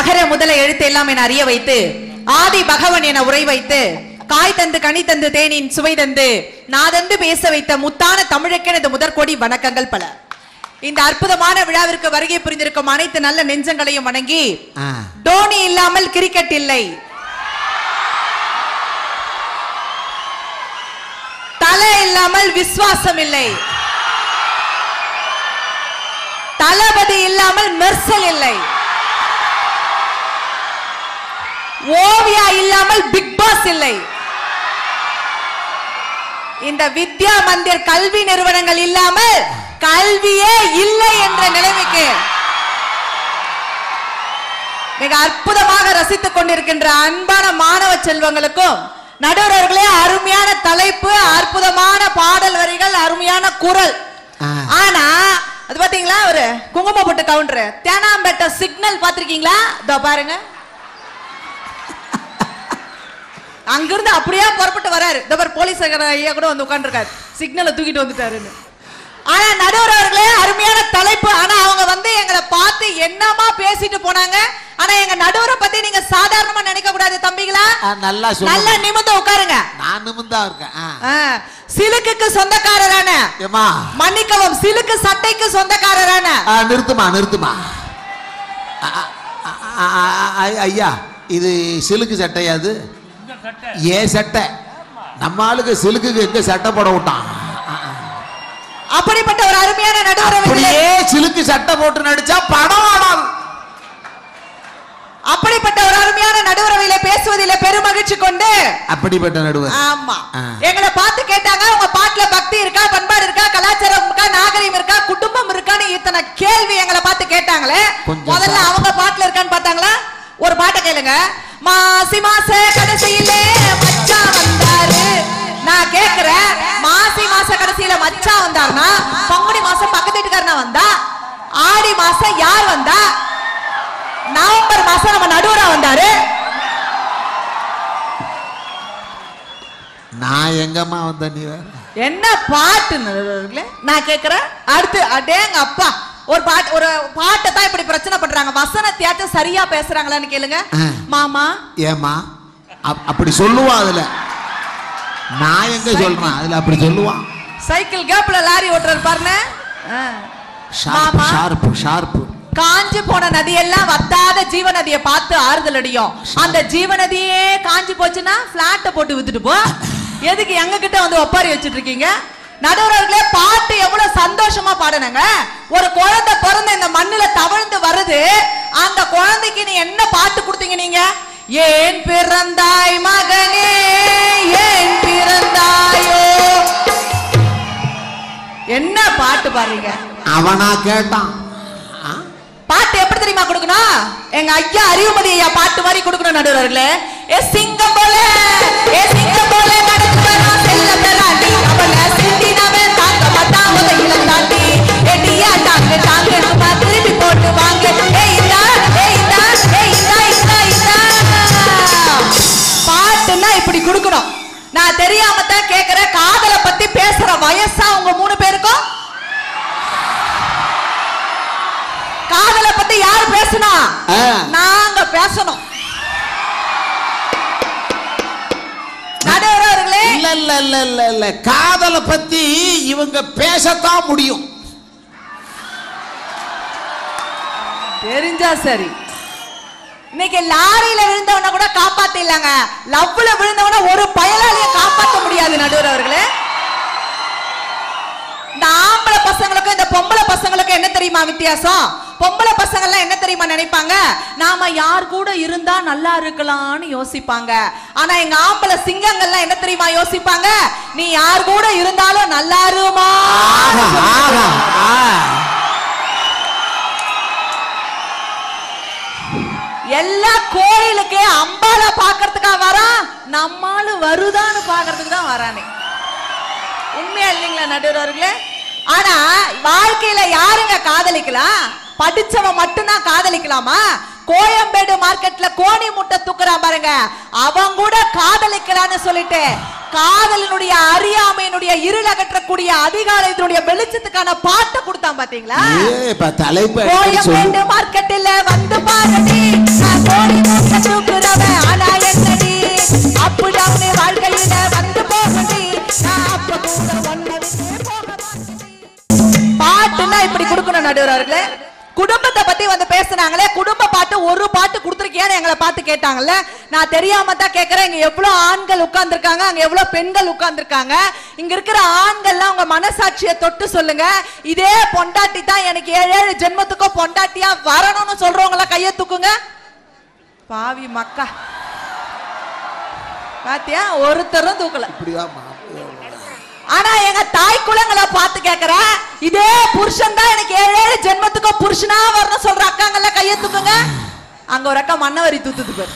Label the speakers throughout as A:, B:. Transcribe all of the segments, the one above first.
A: அகர முதல எழுத்து எல்லாம் என அறிய வைத்து ஆதி பகவன் என உரை வைத்து காய் தந்து கனி தந்து தேனின் சுவை தந்து நாதந்து பேச வைத்த முத்தான தமிழுக்கெனது முதற்கோடி வணக்கங்கள் பல இந்த அற்புதமான விழாவிற்கு வருகை புரிந்திருக்கும் அனைத்து நல்ல நெஞ்சங்களையும் வணங்கி
B: ஆ.
A: டோனி இல்லாமல் கிரிக்கெட் இல்லை தலை இல்லாமல் விசுவாசம் இல்லை தளபதி இல்லாமல் மெர்சல் இல்லை ஓவியா இல்லாமல் பிக் பாஸ் இல்லை இந்த வித்யா மந்திர் கல்வி நிறுவனங்கள் இல்லாமல் கல்வியே இல்லை என்ற நிலைமைக்கு மிக அற்புதமாக ரசித்துக் கொண்டிருக்கின்ற அன்பான மாணவ செல்வங்களுக்கும் நடுவர்களே அருமையான தலைப்பு அற்புதமான பாடல் வரிகள் அருமையான குரல்
B: ஆ.
A: ஆனா அது பாத்தீங்களா ஒரு குங்குமப்பட்டு கவுண்டர் தேனாம்பேட்டை சிக்னல் பாத்திருக்கீங்களா இதோ பாருங்க அங்கிருந்து அப்படியே புறப்பட்டு வராரு இந்த பாரு போலீஸ் ஐயா கூட வந்து உட்காந்துருக்காரு சிக்னலை தூக்கிட்டு வந்துட்டாருன்னு ஆனா நடுவர் அவர்களே அருமையான தலைப்பு ஆனா அவங்க வந்து எங்களை பார்த்து என்னமா பேசிட்டு போனாங்க ஆனா எங்க நடுவரை பத்தி நீங்க சாதாரணமா நினைக்க கூடாது தம்பிகளா
B: ஆ, நல்லா சொல்லு.
A: நல்லா நிமிர்ந்து உட்காருங்க
B: நான் நிமிந்தா இருக்கேன் ஆ.
A: ஆ, சிலுக்குக்கு சொந்தக்காரரான
B: ஏம்மா
A: மன்னிக்கவும் சிலுக்கு சட்டைக்கு சொந்தக்காரரான
B: ஆ, நிறுத்துமா நிறுத்துமா ஆ, ஆ, ஆ, ஆ, ஆ, ஐயா இது சிலுக்கு சட்டையா அது ஏன் சட்டை நம்ம ஆளுக்கு சிலுக்குக்கு எங்க சட்டை போட விட்டான்
A: அப்படிப்பட்ட ஒரு அருமையான நடுவர் அவர்களே
B: அப்படியே சிலுக்கு சட்டை போட்டு நடிச்சா படம் ஆடாது
A: அப்படிப்பட்ட ஒரு அருமையான நடுவரவையில பேசுவதில் பெருமகிழ்ச்சி கொண்டு
B: அப்படிப்பட்ட நடுவர்
A: ஆமா
B: ஆ.
A: எங்களை பார்த்து கேட்டாங்க உங்க பாட்டுல பக்தி இருக்கா பண்பாடு இருக்கா கலாச்சாரம் இருக்கா நாகரிகம் இருக்கா குடும்பம் இருக்கான்னு இத்தனை கேள்வி எங்களை பார்த்து கேட்டாங்களே
B: கொஞ்சம்
A: முதல்ல
B: சா-
A: அவங்க பாட்டுல இருக்கான்னு பார்த்தாங்களா ஒரு பாட்டை கேளுங்க மாசி மாச கடைசியிலே மச்சான் வந்தாரு நான் கேக்குறேன் மாசி மாச கடைசியில மச்சான் வந்தாருன்னா பங்குனி மாசம் பக்கத்து வீட்டுக்காரனா வந்தா ஆடி மாசம் யார் வந்தா நவம்பர் மாசம் நம்ம நடுவரா வந்தாரு
B: நான் எங்கம்மா வந்த நீ வேற
A: என்ன பாட்டு நடுவர்களே? நான் கேக்குறேன் அடுத்து அடேங்க அப்பா ஒரு பாட்டு ஒரு பாட்டை தான் இப்படி பிரச்சனை பண்றாங்க வசனத்தையாச்சும் சரியா பேசுறாங்களான்னு கேளுங்க
B: ஆ.
A: மாமா
B: ஏமா அப்படி சொல்லுவான் அதுல நான் எங்க சொல்றேன் அதுல அப்படி சொல்லுவான்
A: சைக்கிள் கேப்ல லாரி ஓட்டுறாரு பாருங்க ஆ.
B: ஷார்ப்பு
A: மாமா
B: ஷார்ப்பு ஷார்ப்பு
A: காஞ்சு போன நதியெல்லாம் வத்தாத ஜீவ நதியை பார்த்து ஆறுதல் அடியும் அந்த ஜீவ நதியே காஞ்சு போச்சுன்னா பிளாட்ட போட்டு வித்துட்டு போ எதுக்கு எங்க கிட்ட வந்து ஒப்பாரி வச்சிட்டு இருக்கீங்க நடுவர்களே பாட்டு எவ்வளவு சந்தோஷமா பாடுனாங்க ஒரு குழந்தை பிறந்த இந்த மண்ணுல தவழ்ந்து வருது அந்த குழந்தைக்கு நீ என்ன பாட்டு கொடுத்தீங்க நீங்க ஏன் பிறந்தாய் மகனே ஏன் பிறந்தாயோ என்ன பாட்டு பாடுறீங்க
B: அவனா கேட்டான் ஆ?
A: பாட்டு எப்படி தெரியுமா கொடுக்கணும் எங்க ஐயா அறிவுமதி ஐயா பாட்டு மாதிரி கொடுக்கணும் நடுவர்களே ஏ சிங்கம் போல ஏ சிங்கம் போல நடந்து வரா செல்ல பெறாண்டி அவள சிந்தினவன் தாங்க மாட்டான் முத இளம் தாண்டி எட்டியா தாங்க தாங்க சும்மா திருப்பி போட்டு வாங்க ஏய் இந்தா ஏய் இந்தா ஏய் இந்தா இந்தா இந்தா பாட்டுன்னா இப்படி கொடுக்கணும் நான் தெரியாம தான் கேக்குறேன் காதலை பத்தி பேசுற வயசா உங்க மூணு பேருக்கும் காதலை பத்தி யார் பேசணும்
B: ஆ.
A: நாங்க பேசணும் நடுவர்களே
B: இல்ல இல்ல இல்ல இல்ல இல்ல காதலை பத்தி இவங்க பேசத்தான் முடியும்
A: தெரிஞ்சா சரி இன்னைக்கு லாரியில விழுந்தவன கூட காப்பாத்திடலாங்க லவ்ல விழுந்தவன ஒரு பயலாளிய காப்பாத்த முடியாது நடுவர் அவர்களே இந்த ஆம்பளை பசங்களுக்கும் இந்த பொம்பளை பசங்களுக்கும் என்ன தெரியுமா வித்தியாசம் பொம்பளை பசங்க எல்லாம் என்ன தெரியுமா நினைப்பாங்க நாம யார் கூட இருந்தா நல்லா இருக்கலாம்னு யோசிப்பாங்க ஆனா எங்க ஆம்பளை சிங்கங்கள்லாம் என்ன தெரியுமா யோசிப்பாங்க நீ யார் கூட இருந்தாலும் நல்லா இருமா
B: ஆஹா, ஆஹா, ஆ.
A: எல்லா கோயிலுக்கு அம்பால பாக்குறதுக்கா வரான் நம்மால வருதான்னு பாக்குறதுக்கு தான் வரானே உண்மையா இல்லைங்களா நடுவர்களே ஆனா வாழ்க்கையில யாருங்க காதலிக்கலாம் படிச்சவன் மட்டும்தான் காதலிக்கலாமா கோயம்பேடு மார்க்கெட்ல கோணி முட்டை தூக்குறான் பாருங்க அவன் கூட காதலிக்கலாம்னு சொல்லிட்டு காதலினுடைய அறியாமையினுடைய இருள் அகற்றக்கூடிய அதிகாலத்தினுடைய வெளிச்சத்துக்கான பாட்டை கொடுத்தான் பாத்தீங்களா
B: ஏ இப்ப தலைப்பு அடிக்கடி சொல்லு
A: கோயம்பேடு மார்க்கெட்டில் வந்து பாருடி நான் கோடி மூட்டை தூக்குறவன் ஆனா என்னடி அப்படி அவனே வாழ்க்கையில வந்து போகடி நான் அப்ப கூட ஒன்ன விட்டு போக மாட்டேன் பாட்டுன்னா இப்படி கொடுக்கணும் நடுவர்களே குடும்பத்தை பத்தி வந்து பேசுனாங்களே குடும்ப பாட்டு ஒரு பாட்டு கொடுத்துருக்கியான்னு எங்களை பார்த்து கேட்டாங்கல்ல நான் தெரியாம தான் கேட்கறேன் இங்க எவ்வளவு ஆண்கள் உட்கார்ந்திருக்காங்க அங்க எவ்வளவு பெண்கள் உட்கார்ந்திருக்காங்க இங்க இருக்கிற ஆண்கள்லாம் உங்க மனசாட்சியை தொட்டு சொல்லுங்க இதே பொண்டாட்டி தான் எனக்கு ஏழு ஏழு ஜென்மத்துக்கும் பொண்டாட்டியா வரணும்னு சொல்றவங்கள கையை தூக்குங்க பாவி மக்கா பாத்தியா ஒருத்தரும் தூக்கல
B: இப்படியா மாப்பிள்ளை?
A: ஆனா எங்க தாய் குலங்களை பார்த்து கேக்குறேன் இதே புருஷன் தான் எனக்கு ஏழு ஏழு ஜென்மத்துக்கு புருஷனா வரணும் சொல்ற அக்காங்கல்ல கையை தூக்குங்க அங்க ஒரு அக்கா மண்ணவரி தூத்துது பேர்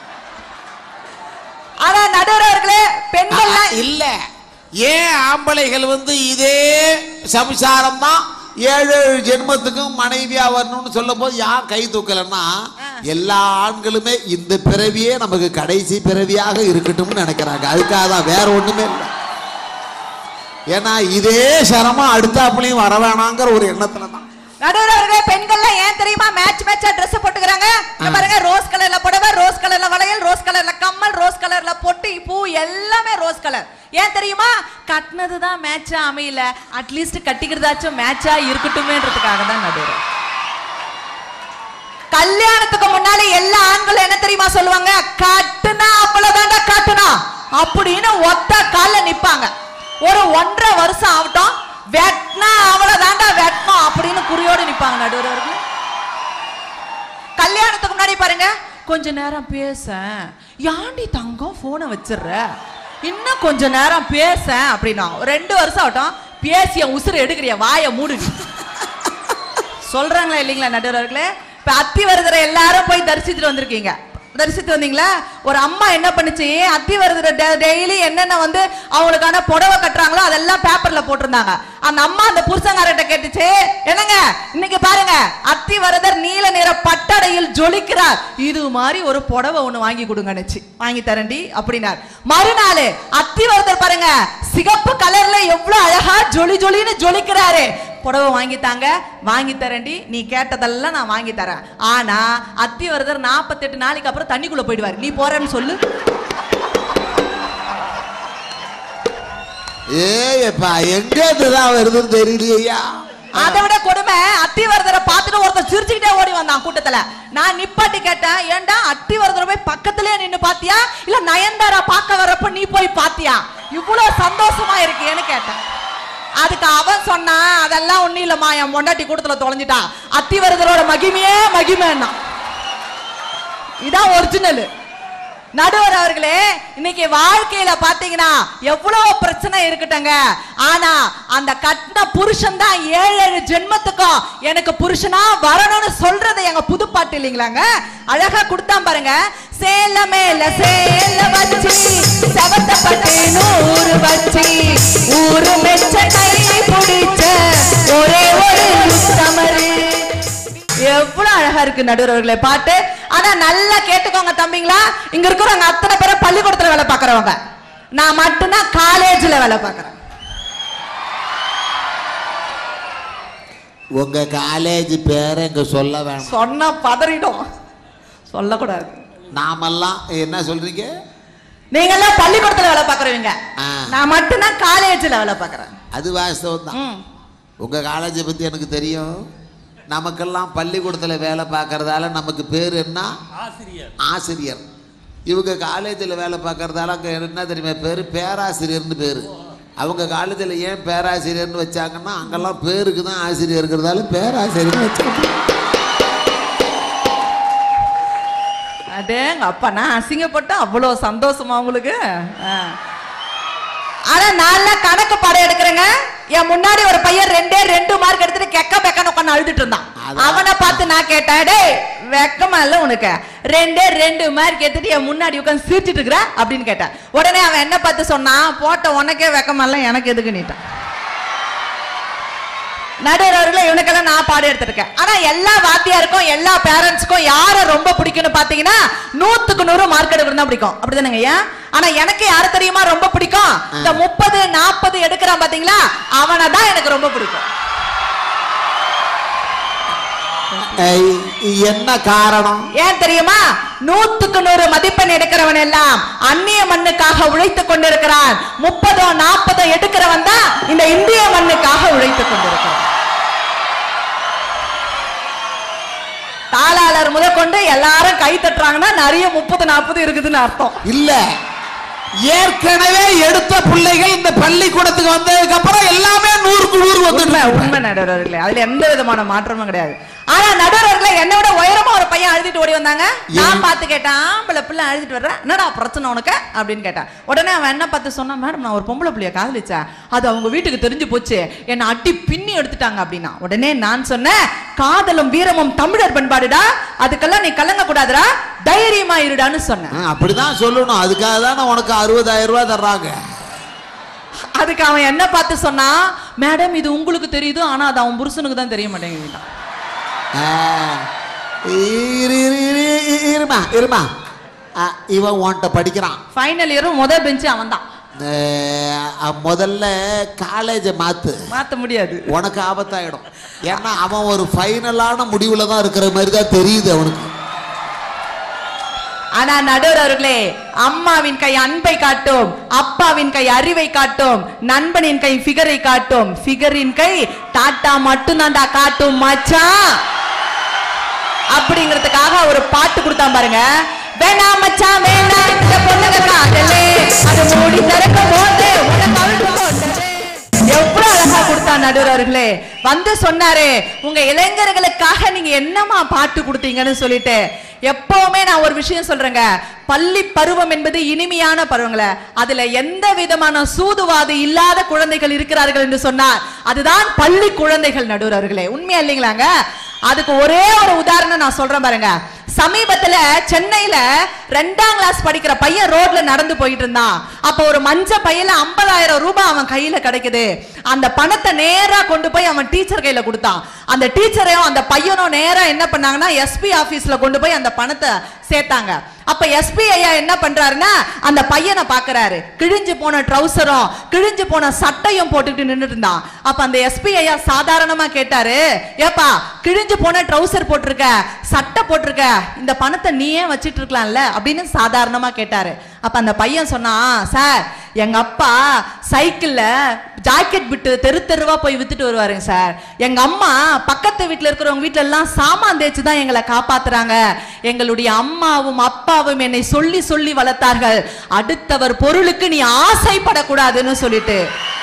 A: ஆனா நடுவர்களே பெண்கள்லாம்
B: இல்ல ஏன் ஆம்பளைகள் வந்து இதே சம்சாரம் தான் ஏழு ஏழு ஜென்மத்துக்கும் மனைவியா வரணும்னு சொல்லும் போது யார் கை தூக்கலன்னா எல்லா ஆண்களுமே இந்த பிறவியே நமக்கு கடைசி பிறவியாக இருக்கட்டும்னு நினைக்கிறாங்க அதுக்காக தான் வேற ஒண்ணுமே இல்லை ஏன்னா இதே சிரமம் அடுத்தாப்புலையும் வர வேணாங்கிற ஒரு எண்ணத்துல தான்
A: நடுவர்களே பெண்கள்லாம் ஏன் தெரியுமா மேட்ச் மேட்சா Dress போட்டுக்கிறாங்க இங்க பாருங்க ரோஸ் கலர்ல புடவை ரோஸ் கலர்ல வளையல் ரோஸ் கலர்ல கம்மல் ரோஸ் கலர்ல பொட்டி பூ எல்லாமே ரோஸ் கலர் ஏன் தெரியுமா கட்டினது தான் மேட்சா அமையல அட்லீஸ்ட் கட்டிக்கிறதாச்சும் மேட்சா இருக்கட்டுமேன்றதுக்காக தான் நடுவர் கல்யாணத்துக்கு முன்னால எல்லா ஆண்களும் என்ன தெரியுமா சொல்லுவாங்க கட்டுனா அவ்வளவுதான்டா கட்டுனா அப்படின்னு ஒத்த கால்ல நிப்பாங்க ஒரு ஒன்றரை வருஷம் ஆகட்டும் வெட்டினா அவ்வளவுதான்டா வெட்டணும் அப்படின்னு குறியோடு நிப்பாங்க நடுவர் அவர்கள் கல்யாணத்துக்கு முன்னாடி பாருங்க கொஞ்ச நேரம் பேச யாண்டி தங்கம் போனை வச்சிடுற இன்னும் கொஞ்ச நேரம் பேச அப்படின்னா ரெண்டு வருஷம் ஆகட்டும் பேசிய உசுறு எடுக்கிறிய வாயை மூடுடி சொல்றாங்களா இல்லைங்களா நடுவர்களே இப்ப அத்தி வருகிற எல்லாரும் போய் தரிசிச்சுட்டு வந்திருக்கீங்க தரிசித்து வந்தீங்களா ஒரு அம்மா என்ன பண்ணுச்சு அத்தி வருகிற டெய்லி என்னென்ன வந்து அவங்களுக்கான புடவை கட்டுறாங்களோ அதெல்லாம் பேப்பர்ல போட்டிருந்தாங்க அந்த அம்மா அந்த புருஷங்காரட்ட கேட்டுச்சு என்னங்க இன்னைக்கு பாருங்க அத்தி வரதர் நீல நிற பட்டடையில் ஜொலிக்கிறார் இது மாதிரி ஒரு புடவை ஒண்ணு வாங்கி கொடுங்கன்னுச்சு வாங்கி தரண்டி அப்படின்னார் மறுநாள் அத்தி வரதர் பாருங்க சிகப்பு கலர்ல எவ்வளவு அழகா ஜொலி ஜொலின்னு ஜொலிக்கிறாரு புடவை வாங்கி தாங்க வாங்கி தரேன்டி நீ கேட்டதெல்லாம் நான் வாங்கி தரேன் ஆனா அத்தி வரதர் நாற்பத்தெட்டு நாளைக்கு அப்புறம் தண்ணிக்குள்ள போயிடுவார் நீ போறேன்னு சொல்லு
B: ஏப்பா எங்க இருந்துதான் வருதுன்னு தெரியலையா
A: அதை விட கொடுமை அத்திவரதரை பார்த்துட்டு ஒருத்தன் சிரிச்சுக்கிட்டே ஓடி வந்தான் கூட்டத்துல நான் நிப்பாட்டி கேட்டேன் ஏன்டா அத்திவரதரை போய் பக்கத்துலயே நின்னு பாத்தியா இல்ல நயன்தாரா பார்க்க வரப்ப நீ போய் பாத்தியா இவ்வளவு சந்தோஷமா இருக்கேன்னு கேட்டேன் அதுக்கு அவன் சொன்னான் அதெல்லாம் ஒண்ணும் இல்லம்மா என் பொண்டாட்டி கூட்டத்துல தொலைஞ்சிட்டா அத்திவரதரோட மகிமையே மகிமைன்னா இதான் ஒரிஜினல் நடுவர் அவர்களே இன்னைக்கு வாழ்க்கையில பாத்தீங்கன்னா எவ்வளவு பிரச்சனை இருக்கட்டுங்க ஆனா அந்த கட்டின புருஷன் தான் ஏழு ஏழு ஜென்மத்துக்கும் எனக்கு புருஷனா வரணும்னு சொல்றது எங்க புதுப்பாட்டு இல்லைங்களாங்க அழகா கொடுத்தான் பாருங்க சேல மேல சேல வச்சு செவத்தப்பட்டு நூறு வச்சு ஊரு மெச்ச கை பிடிச்ச ஒரே ஒரு முத்தமரு எவ்வளவு அழகா இருக்கு நடுவர்களே பாட்டு ஆனா நல்லா கேட்டுக்கோங்க தம்பிங்களா இங்க இருக்கிறவங்க அத்தனை பேரும் பள்ளிக்கூடத்துல வேலை பார்க்கறவங்க நான் மட்டும்தான் காலேஜ்ல வேலை பார்க்கறேன்
B: உங்க காலேஜ் பேரை இங்க சொல்ல வேணாம்
A: சொன்னா பதறிடும் சொல்லக்கூடாது
B: நாமெல்லாம் என்ன சொல்றீங்க
A: நீங்க எல்லாம் பள்ளிக்கூடத்துல வேலை பார்க்கறவங்க
B: ஆ.
A: நான் மட்டும்தான் காலேஜ்ல வேலை பார்க்கறேன்
B: அது வாஸ்தவம் தான்
A: ம்.
B: உங்க காலேஜை பத்தி எனக்கு தெரியும் நமக்கெல்லாம் பள்ளிக்கூடத்தில் வேலை பார்க்கறதால நமக்கு பேர் என்ன
C: ஆசிரியர்
B: ஆசிரியர் இவங்க காலேஜில் வேலை பார்க்கறதால அங்கே என்ன தெரியுமா பேர் பேராசிரியர்னு பேர் அவங்க காலேஜில் ஏன் பேராசிரியர்னு வச்சாங்கன்னா அங்கெல்லாம் பேருக்கு தான் ஆசிரியர் இருக்கிறதால பேராசிரியர் வச்சாங்க
A: அடேங்க அப்பா நான் அசிங்கப்பட்டு அவ்வளவு சந்தோஷமா உங்களுக்கு ஆ. ஆனா நான் கணக்கு பாடம் எடுக்கிறேங்க என் முன்னாடி ஒரு பையன் ரெண்டே ரெண்டு மார்க் எடுத்துட்டு கெக்க பெக்கன்னு உட்காந்து அழுதுட்டு இருந்தான்
B: அதான்.
A: அவனை பார்த்து நான் கேட்டேன் டேய் வெக்கமா இல்ல உனக்கு ரெண்டே ரெண்டு மார்க் எடுத்துட்டு என் முன்னாடி உட்காந்து சிரிச்சிட்டு இருக்கிற அப்படின்னு கேட்டேன் உடனே அவன் என்ன பார்த்து சொன்னான் போட்ட உனக்கே வெக்கமா இல்ல எனக்கு எதுக்கு நீட்டான் நடுவர்கள இவனுக்கெல்லாம் நான் பாடம் எடுத்திருக்கேன் ஆனா எல்லா வாத்தியாருக்கும் எல்லா பேரண்ட்ஸ்க்கும் யார ரொம்ப பிடிக்கும்னு பாத்தீங்கன்னா நூத்துக்கு நூறு மார்க் எடுக்கிறது தான் பிடிக்கும் அப்படிதானங்க ஐயா ஆனா எனக்கு யார தெரியுமா ரொம்ப பிடிக்கும் இந்த முப்பது நாற்பது எடுக்கிறான் பாத்தீங்களா அவனை தான் எனக்கு ரொம்ப பிடிக்கும்
B: ஏய், என்ன காரணம்
A: ஏன் தெரியுமா நூத்துக்கு நூறு மதிப்பெண் எடுக்கிறவன் எல்லாம் அந்நிய மண்ணுக்காக உழைத்துக் கொண்டிருக்கிறான் முப்பதோ நாற்பதோ எடுக்கிறவன் தான் இந்த இந்திய மண்ணுக்காக உழைத்துக் கொண்டிருக்கிறான் தாளாளர் முதற்கொண்டு எல்லாரும் கை தட்டுறாங்கன்னா நிறைய முப்பது நாற்பது இருக்குதுன்னு அர்த்தம்
B: இல்ல ஏற்கனவே எடுத்த பிள்ளைகள் இந்த பள்ளிக்கூடத்துக்கு வந்ததுக்கு அப்புறம் எல்லாமே நூறுக்கு நூறு
A: உண்மை
B: வந்துட்டு
A: உண்மை நடுவர்களே அதுல எந்த விதமான மாற்றமும் கிடையாது ஆனா நடுவர்களே என்னை விட உயரமா ஒரு பையன் அழுதுட்டு ஓடி வந்தாங்க நான்
B: ஏன்?
A: பார்த்து கேட்டேன் ஆம்பளை பிள்ளை அழுதுட்டு வர்றேன் என்னடா பிரச்சனை உனக்கு அப்படின்னு கேட்டேன் உடனே அவன் என்ன பார்த்து சொன்னா மேடம் நான் ஒரு பொம்பளை பிள்ளைய காதலிச்சேன் அது அவங்க வீட்டுக்கு தெரிஞ்சு போச்சு என்னை அட்டி பின்னி எடுத்துட்டாங்க அப்படின்னா உடனே நான் சொன்னேன் காதலும் வீரமும் தமிழர் பண்பாடுடா அதுக்கெல்லாம் நீ கலங்க கூடாதுடா தைரியமா இருடான்னு சொன்னேன்
B: ஆ, அப்படிதான் சொல்லணும் அதுக்காக தானே உனக்கு அறுபதாயிரம் ரூபாய் தர்றாங்க
A: அதுக்கு அவன் என்ன பார்த்து சொன்னா மேடம் இது உங்களுக்கு தெரியுது ஆனா அது அவன் புருஷனுக்கு தான் தெரிய மாட்டேங்குது
B: ஆ, இரு, இரு, இரு, இரு, இருமா இருமா ஆ, இவன் உன்கிட்ட படிக்கிறான்
A: ஃபைனல் இயரும் முதல் பெஞ்சு அவன் தான்
B: ஆ, முதல்ல காலேஜை மாத்து
A: மாத்த முடியாது
B: உனக்கு ஆபத்தாயிடும் ஏன்னா அவன் ஒரு ஃபைனலான முடிவுல தான் இருக்கிற மாதிரி தான் தெரியுது அவனுக்கு
A: ஆனா நடுவர் அவர்களே அம்மாவின் கை அன்பை காட்டும் அப்பாவின் கை அறிவை காட்டும் நண்பனின் கை ஃபிகரை காட்டும் ஃபிகரின் கை டாட்டா மட்டும்தான்டா காட்டும் மச்சான் அப்படிங்கிறதுக்காக ஒரு பாட்டு கொடுத்தான் பாருங்க வேணாம் மச்சான் வேணாம் இந்த பொண்ணுங்க காதலே அது மூடி திறக்கும் போது உனக்கு அழுது போட்டதே. எவ்வளவு அழகா கொடுத்தா நடுவர் அவர்களே வந்து சொன்னாரு உங்க இளைஞர்களுக்காக நீங்க என்னமா பாட்டு கொடுத்தீங்கன்னு சொல்லிட்டு எப்பவுமே நான் ஒரு விஷயம் சொல்றேங்க பள்ளி பருவம் என்பது இனிமையான பருவங்கள அதுல எந்த விதமான சூதுவாது இல்லாத குழந்தைகள் இருக்கிறார்கள் என்று சொன்னார் அதுதான் பள்ளி குழந்தைகள் நடுவர் அவர்களே உண்மையா இல்லைங்களாங்க அதுக்கு ஒரே ஒரு உதாரணம் நான் சொல்றேன் பாருங்க சமீபத்துல சென்னையில ரெண்டாம் கிளாஸ் படிக்கிற பையன் ரோட்ல நடந்து போயிட்டு இருந்தான் அப்ப ஒரு மஞ்ச பையில 50000 ரூபாய் அவன் கையில கிடைக்குது அந்த பணத்தை நேரா கொண்டு போய் அவன் டீச்சர் கையில கொடுத்தான் அந்த டீச்சரையும் அந்த பையனும் நேரா என்ன பண்ணாங்கன்னா எஸ்பி ஆபீஸ்ல கொண்டு போய் அந்த பணத்தை சேர்த்தாங்க அப்ப எஸ்பி ஐயா என்ன பண்றாருன்னா அந்த பையனை பாக்குறாரு கிழிஞ்சு போன ட்ரௌசரும் கிழிஞ்சு போன சட்டையும் போட்டுக்கிட்டு நின்னுட்டு இருந்தான் அப்ப அந்த எஸ்பி ஐயா சாதாரணமா கேட்டாரு ஏப்பா கிழிஞ்சு போன ட்ரௌசர் போட்டிருக்க சட்டை போட்டிருக்க இந்த பணத்தை நீயே வச்சிட்டு இருக்கலாம்ல அப்படின்னு சாதாரணமா கேட்டாரு அப்ப அந்த பையன் சொன்னான் சார் எங்க அப்பா சைக்கிள்ல ஜாக்கெட் விட்டு தெரு தெருவா போய் வித்துட்டு வருவாருங்க சார் எங்க அம்மா பக்கத்து வீட்டுல இருக்கிறவங்க வீட்ல எல்லாம் சாமான் தேய்ச்சி தான் எங்களை காப்பாத்துறாங்க எங்களுடைய அம்மாவும் அப்பாவும் என்னை சொல்லி சொல்லி வளர்த்தார்கள் அடுத்தவர் பொருளுக்கு நீ ஆசைப்படக்கூடாதுன்னு சொல்லிட்டு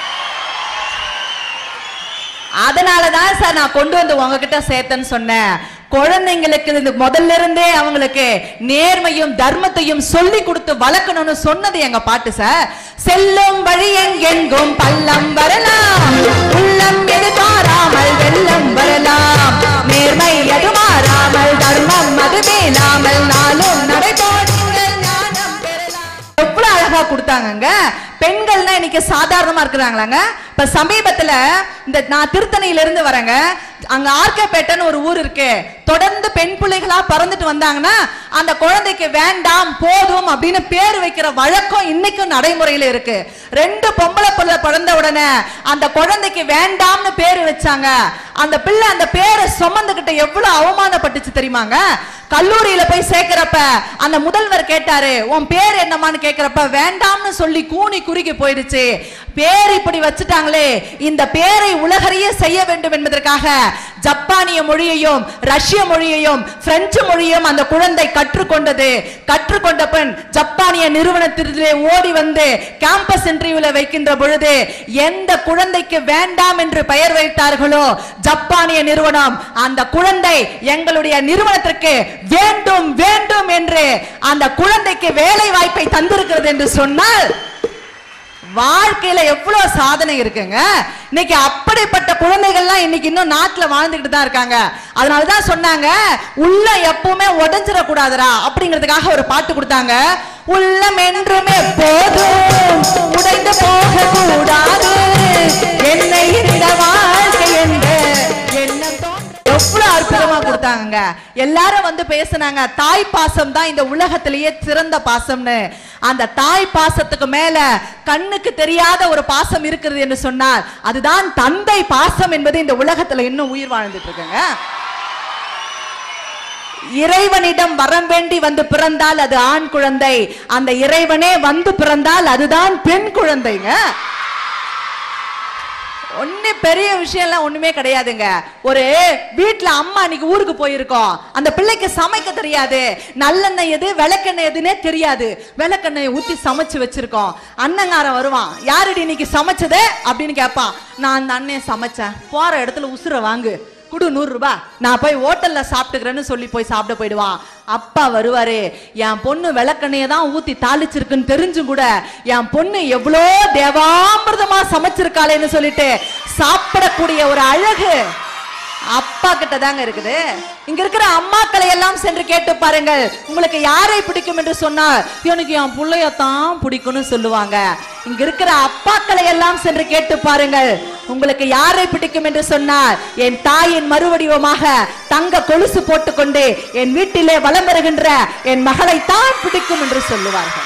A: அதனால தான் சார் நான் கொண்டு வந்து உங்ககிட்ட சேர்த்தேன்னு சொன்னேன் குழந்தைங்களுக்கு இது முதல்ல இருந்தே அவங்களுக்கு நேர்மையும் தர்மத்தையும் சொல்லி கொடுத்து வளர்க்கணும்னு சொன்னது எங்க பாட்டு சார் செல்லும் வழி எங்கெங்கும் பள்ளம் வரலாம் உள்ளம் எது மாறாமல் வெள்ளம் வரலாம் நேர்மை அது மாறாமல் தர்மம் அது மேலாமல் நாளும் நடைபோடுங்கள் ஞானம் பெறலாம் எவ்வளவு அழகா கொடுத்தாங்கங்க பெண்கள்னா இன்னைக்கு சாதாரணமா இருக்கிறாங்களாங்க இப்ப சமீபத்துல இந்த நான் திருத்தணியில இருந்து வரேங்க அங்க ஆர்கப்பேட்டைன்னு ஒரு ஊர் இருக்கு தொடர்ந்து பெண் பிள்ளைகளா பிறந்துட்டு வந்தாங்கன்னா அந்த குழந்தைக்கு வேண்டாம் போதும் அப்படின்னு பேர் வைக்கிற வழக்கம் இன்னைக்கும் நடைமுறையில இருக்கு ரெண்டு பொம்பளை பிள்ளை பிறந்த உடனே அந்த குழந்தைக்கு வேண்டாம்னு பேர் வச்சாங்க அந்த பிள்ளை அந்த பேரை சுமந்துகிட்ட எவ்வளவு அவமானப்பட்டுச்சு தெரியுமாங்க கல்லூரியில போய் சேர்க்கிறப்ப அந்த முதல்வர் கேட்டாரு உன் பேர் என்னமான்னு கேட்கிறப்ப வேண்டாம்னு சொல்லி கூனி குறுகி போயிடுச்சு பேர் இப்படி வச்சுட்டாங்களே இந்த பேரை உலகறிய செய்ய வேண்டும் என்பதற்காக ஜப்பானிய மொழியையும் ரஷ்ய மொழியையும் பிரெஞ்சு மொழியையும் அந்த குழந்தை கற்றுக்கொண்டது கற்றுக்கொண்ட பெண் ஜப்பானிய நிறுவனத்திலே ஓடி வந்து கேம்பஸ் இன்டர்வியூல வைக்கின்ற பொழுது எந்த குழந்தைக்கு வேண்டாம் என்று பெயர் வைத்தார்களோ ஜப்பானிய நிறுவனம் அந்த குழந்தை எங்களுடைய நிறுவனத்திற்கு வேண்டும் வேண்டும் என்று அந்த குழந்தைக்கு வேலை வாய்ப்பை தந்திருக்கிறது என்று சொன்னால் வாழ்க்கையில எவ்வளவு சாதனை இருக்குங்க இன்னைக்கு அப்படிப்பட்ட குழந்தைகள்லாம் இன்னைக்கு இன்னும் நாட்டுல வாழ்ந்துகிட்டு தான் இருக்காங்க அதனால தான் சொன்னாங்க உள்ள எப்பவுமே உடைஞ்சிட கூடாதுடா அப்படிங்கிறதுக்காக ஒரு பாட்டு கொடுத்தாங்க உள்ளம் என்றுமே போதும் உடைந்து போக கூடாது என்னை இந்த வாழ்க்கை என்ற கொடுத்தாங்க எல்லாரும் வந்து பேசுனாங்க தாய் பாசம் தான் இந்த உலகத்திலேயே சிறந்த பாசம்னு அந்த தாய் பாசத்துக்கு மேல கண்ணுக்கு தெரியாத ஒரு பாசம் இருக்கிறது என்று சொன்னால் அதுதான் தந்தை பாசம் என்பது இந்த உலகத்துல இன்னும் உயிர் வாழ்ந்துட்டு இருக்குங்க இறைவனிடம் வரம் வேண்டி வந்து பிறந்தால் அது ஆண் குழந்தை அந்த இறைவனே வந்து பிறந்தால் அதுதான் பெண் குழந்தைங்க ஒண்ணு பெரிய விஷயம் எல்லாம் ஒண்ணுமே கிடையாதுங்க ஒரு வீட்ல அம்மா இன்னைக்கு ஊருக்கு போயிருக்கோம் அந்த பிள்ளைக்கு சமைக்க தெரியாது நல்லெண்ணெய் எது விளக்கெண்ணெய் எதுன்னே தெரியாது விளக்கெண்ணெய் ஊத்தி சமைச்சு வச்சிருக்கோம் அண்ணங்காரன் வருவான் யாருடி இன்னைக்கு சமைச்சது அப்படின்னு கேட்பான் நான் அந்த அண்ணன் சமைச்சேன் போற இடத்துல உசுர வாங்கு குடு நூறு ரூபாய் நான் போய் ஹோட்டல்ல சாப்பிட்டுக்கிறேன்னு சொல்லி போய் சாப்பிட போயிடுவான் அப்பா வருவாரு என் பொண்ணு விளக்கெண்ணைய தான் ஊத்தி தாளிச்சிருக்குன்னு தெரிஞ்சும் கூட என் பொண்ணு எவ்வளோ தேவாமிர்தமா சமைச்சிருக்காளேன்னு சொல்லிட்டு சாப்பிடக்கூடிய ஒரு அழகு அப்பா கிட்ட தாங்க இருக்குது இங்க இருக்கிற அம்மாக்களை எல்லாம் சென்று கேட்டு பாருங்கள் உங்களுக்கு யாரை பிடிக்கும் என்று சொன்னால் எனக்கு என் புள்ளையத்தான் பிடிக்கும்னு சொல்லுவாங்க இங்க இருக்கிற அப்பாக்களை எல்லாம் சென்று கேட்டு பாருங்கள் உங்களுக்கு யாரை பிடிக்கும் என்று சொன்னால் என் தாயின் மறுவடிவமாக தங்க கொலுசு போட்டுக்கொண்டு என் வீட்டிலே வலம் வருகின்ற என் மகளை தான் பிடிக்கும் என்று சொல்லுவார்கள்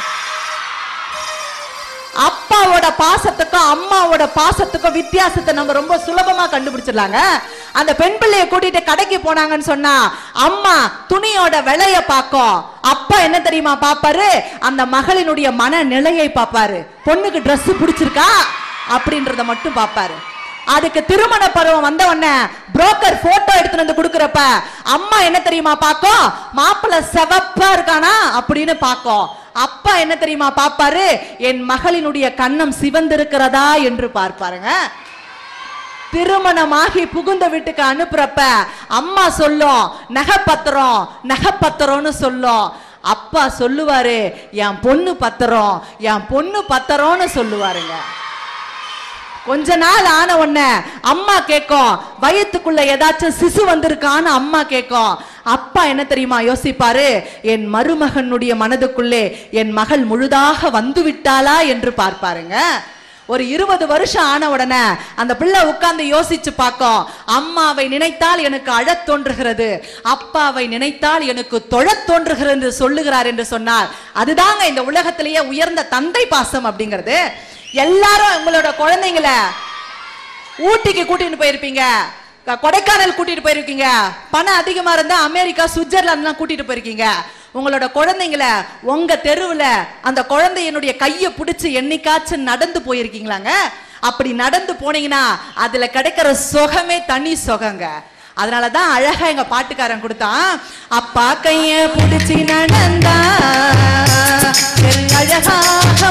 A: அப்பாவோட பாசத்துக்கும் அம்மாவோட பாசத்துக்கும் வித்தியாசத்தை நம்ம ரொம்ப சுலபமா கண்டுபிடிச்சிடலாங்க அந்த பெண் பிள்ளைய கூட்டிட்டு கடைக்கு போனாங்கன்னு சொன்னா அம்மா துணியோட விலைய பார்க்கும் அப்பா என்ன தெரியுமா பாப்பாரு அந்த மகளினுடைய மன நிலையை பாப்பாரு பொண்ணுக்கு Dress பிடிச்சிருக்கா அப்படின்றத மட்டும் பாப்பாரு அதுக்கு திருமண பருவம் வந்த உடனே புரோக்கர் போட்டோ எடுத்துட்டு வந்து கொடுக்கறப்ப அம்மா என்ன தெரியுமா பாக்கும் மாப்பிள்ளை செவப்பா இருக்கானா அப்படின்னு பாக்கும் அப்பா என்ன தெரியுமா பாப்பாரு என் மகளினுடைய கன்னம் சிவந்திருக்கிறதா என்று பார்ப்பாருங்க திருமணமாகி புகுந்த வீட்டுக்கு அனுப்புறப்ப அம்மா சொல்லும் நகைப்பத்திரம் நகைப்பத்திரம்னு சொல்லும் அப்பா சொல்லுவாரு என் பொண்ணு பத்திரம் என் பொண்ணு பத்திரம்னு சொல்லுவாருங்க கொஞ்ச நாள் ஆன உடனே அம்மா கேட்கும் வயித்துக்குள்ள ஏதாச்சும் சிசு வந்திருக்கான்னு அம்மா கேட்கும் அப்பா என்ன தெரியுமா யோசிப்பாரு என் மருமகனுடைய மனதுக்குள்ளே என் மகள் முழுதாக வந்து விட்டாளா என்று பார்ப்பாருங்க ஒரு இருபது வருஷம் ஆன உடனே அந்த பிள்ளை உட்கார்ந்து யோசிச்சு பார்க்கும் அம்மாவை நினைத்தால் எனக்கு அழத் தோன்றுகிறது அப்பாவை நினைத்தால் எனக்கு தொழத் தோன்றுகிறது என்று சொல்லுகிறார் என்று சொன்னார் அதுதாங்க இந்த உலகத்திலேயே உயர்ந்த தந்தை பாசம் அப்படிங்கிறது எல்லாரும் உங்களோட குழந்தைங்கள ஊட்டிக்கு கூட்டிட்டு போயிருப்பீங்க க- கொடைக்கானல் கூட்டிட்டு போயிருக்கீங்க பணம் அதிகமா இருந்தா அமெரிக்கா சுவிட்சர்லாந்துலாம் கூட்டிட்டு போயிருக்கீங்க உங்களோட குழந்தைங்கள உங்க தெருவுல அந்த குழந்தையினுடைய கையை பிடிச்சு என்னைக்காச்சும் நடந்து போயிருக்கீங்களாங்க அப்படி நடந்து போனீங்கன்னா அதுல கிடைக்கிற சுகமே தனி சுகங்க அதனாலதான் அழகா எங்க பாட்டுக்காரன் கொடுத்தான் அப்பா கைய பிடிச்சி நடந்தா என் அழகாக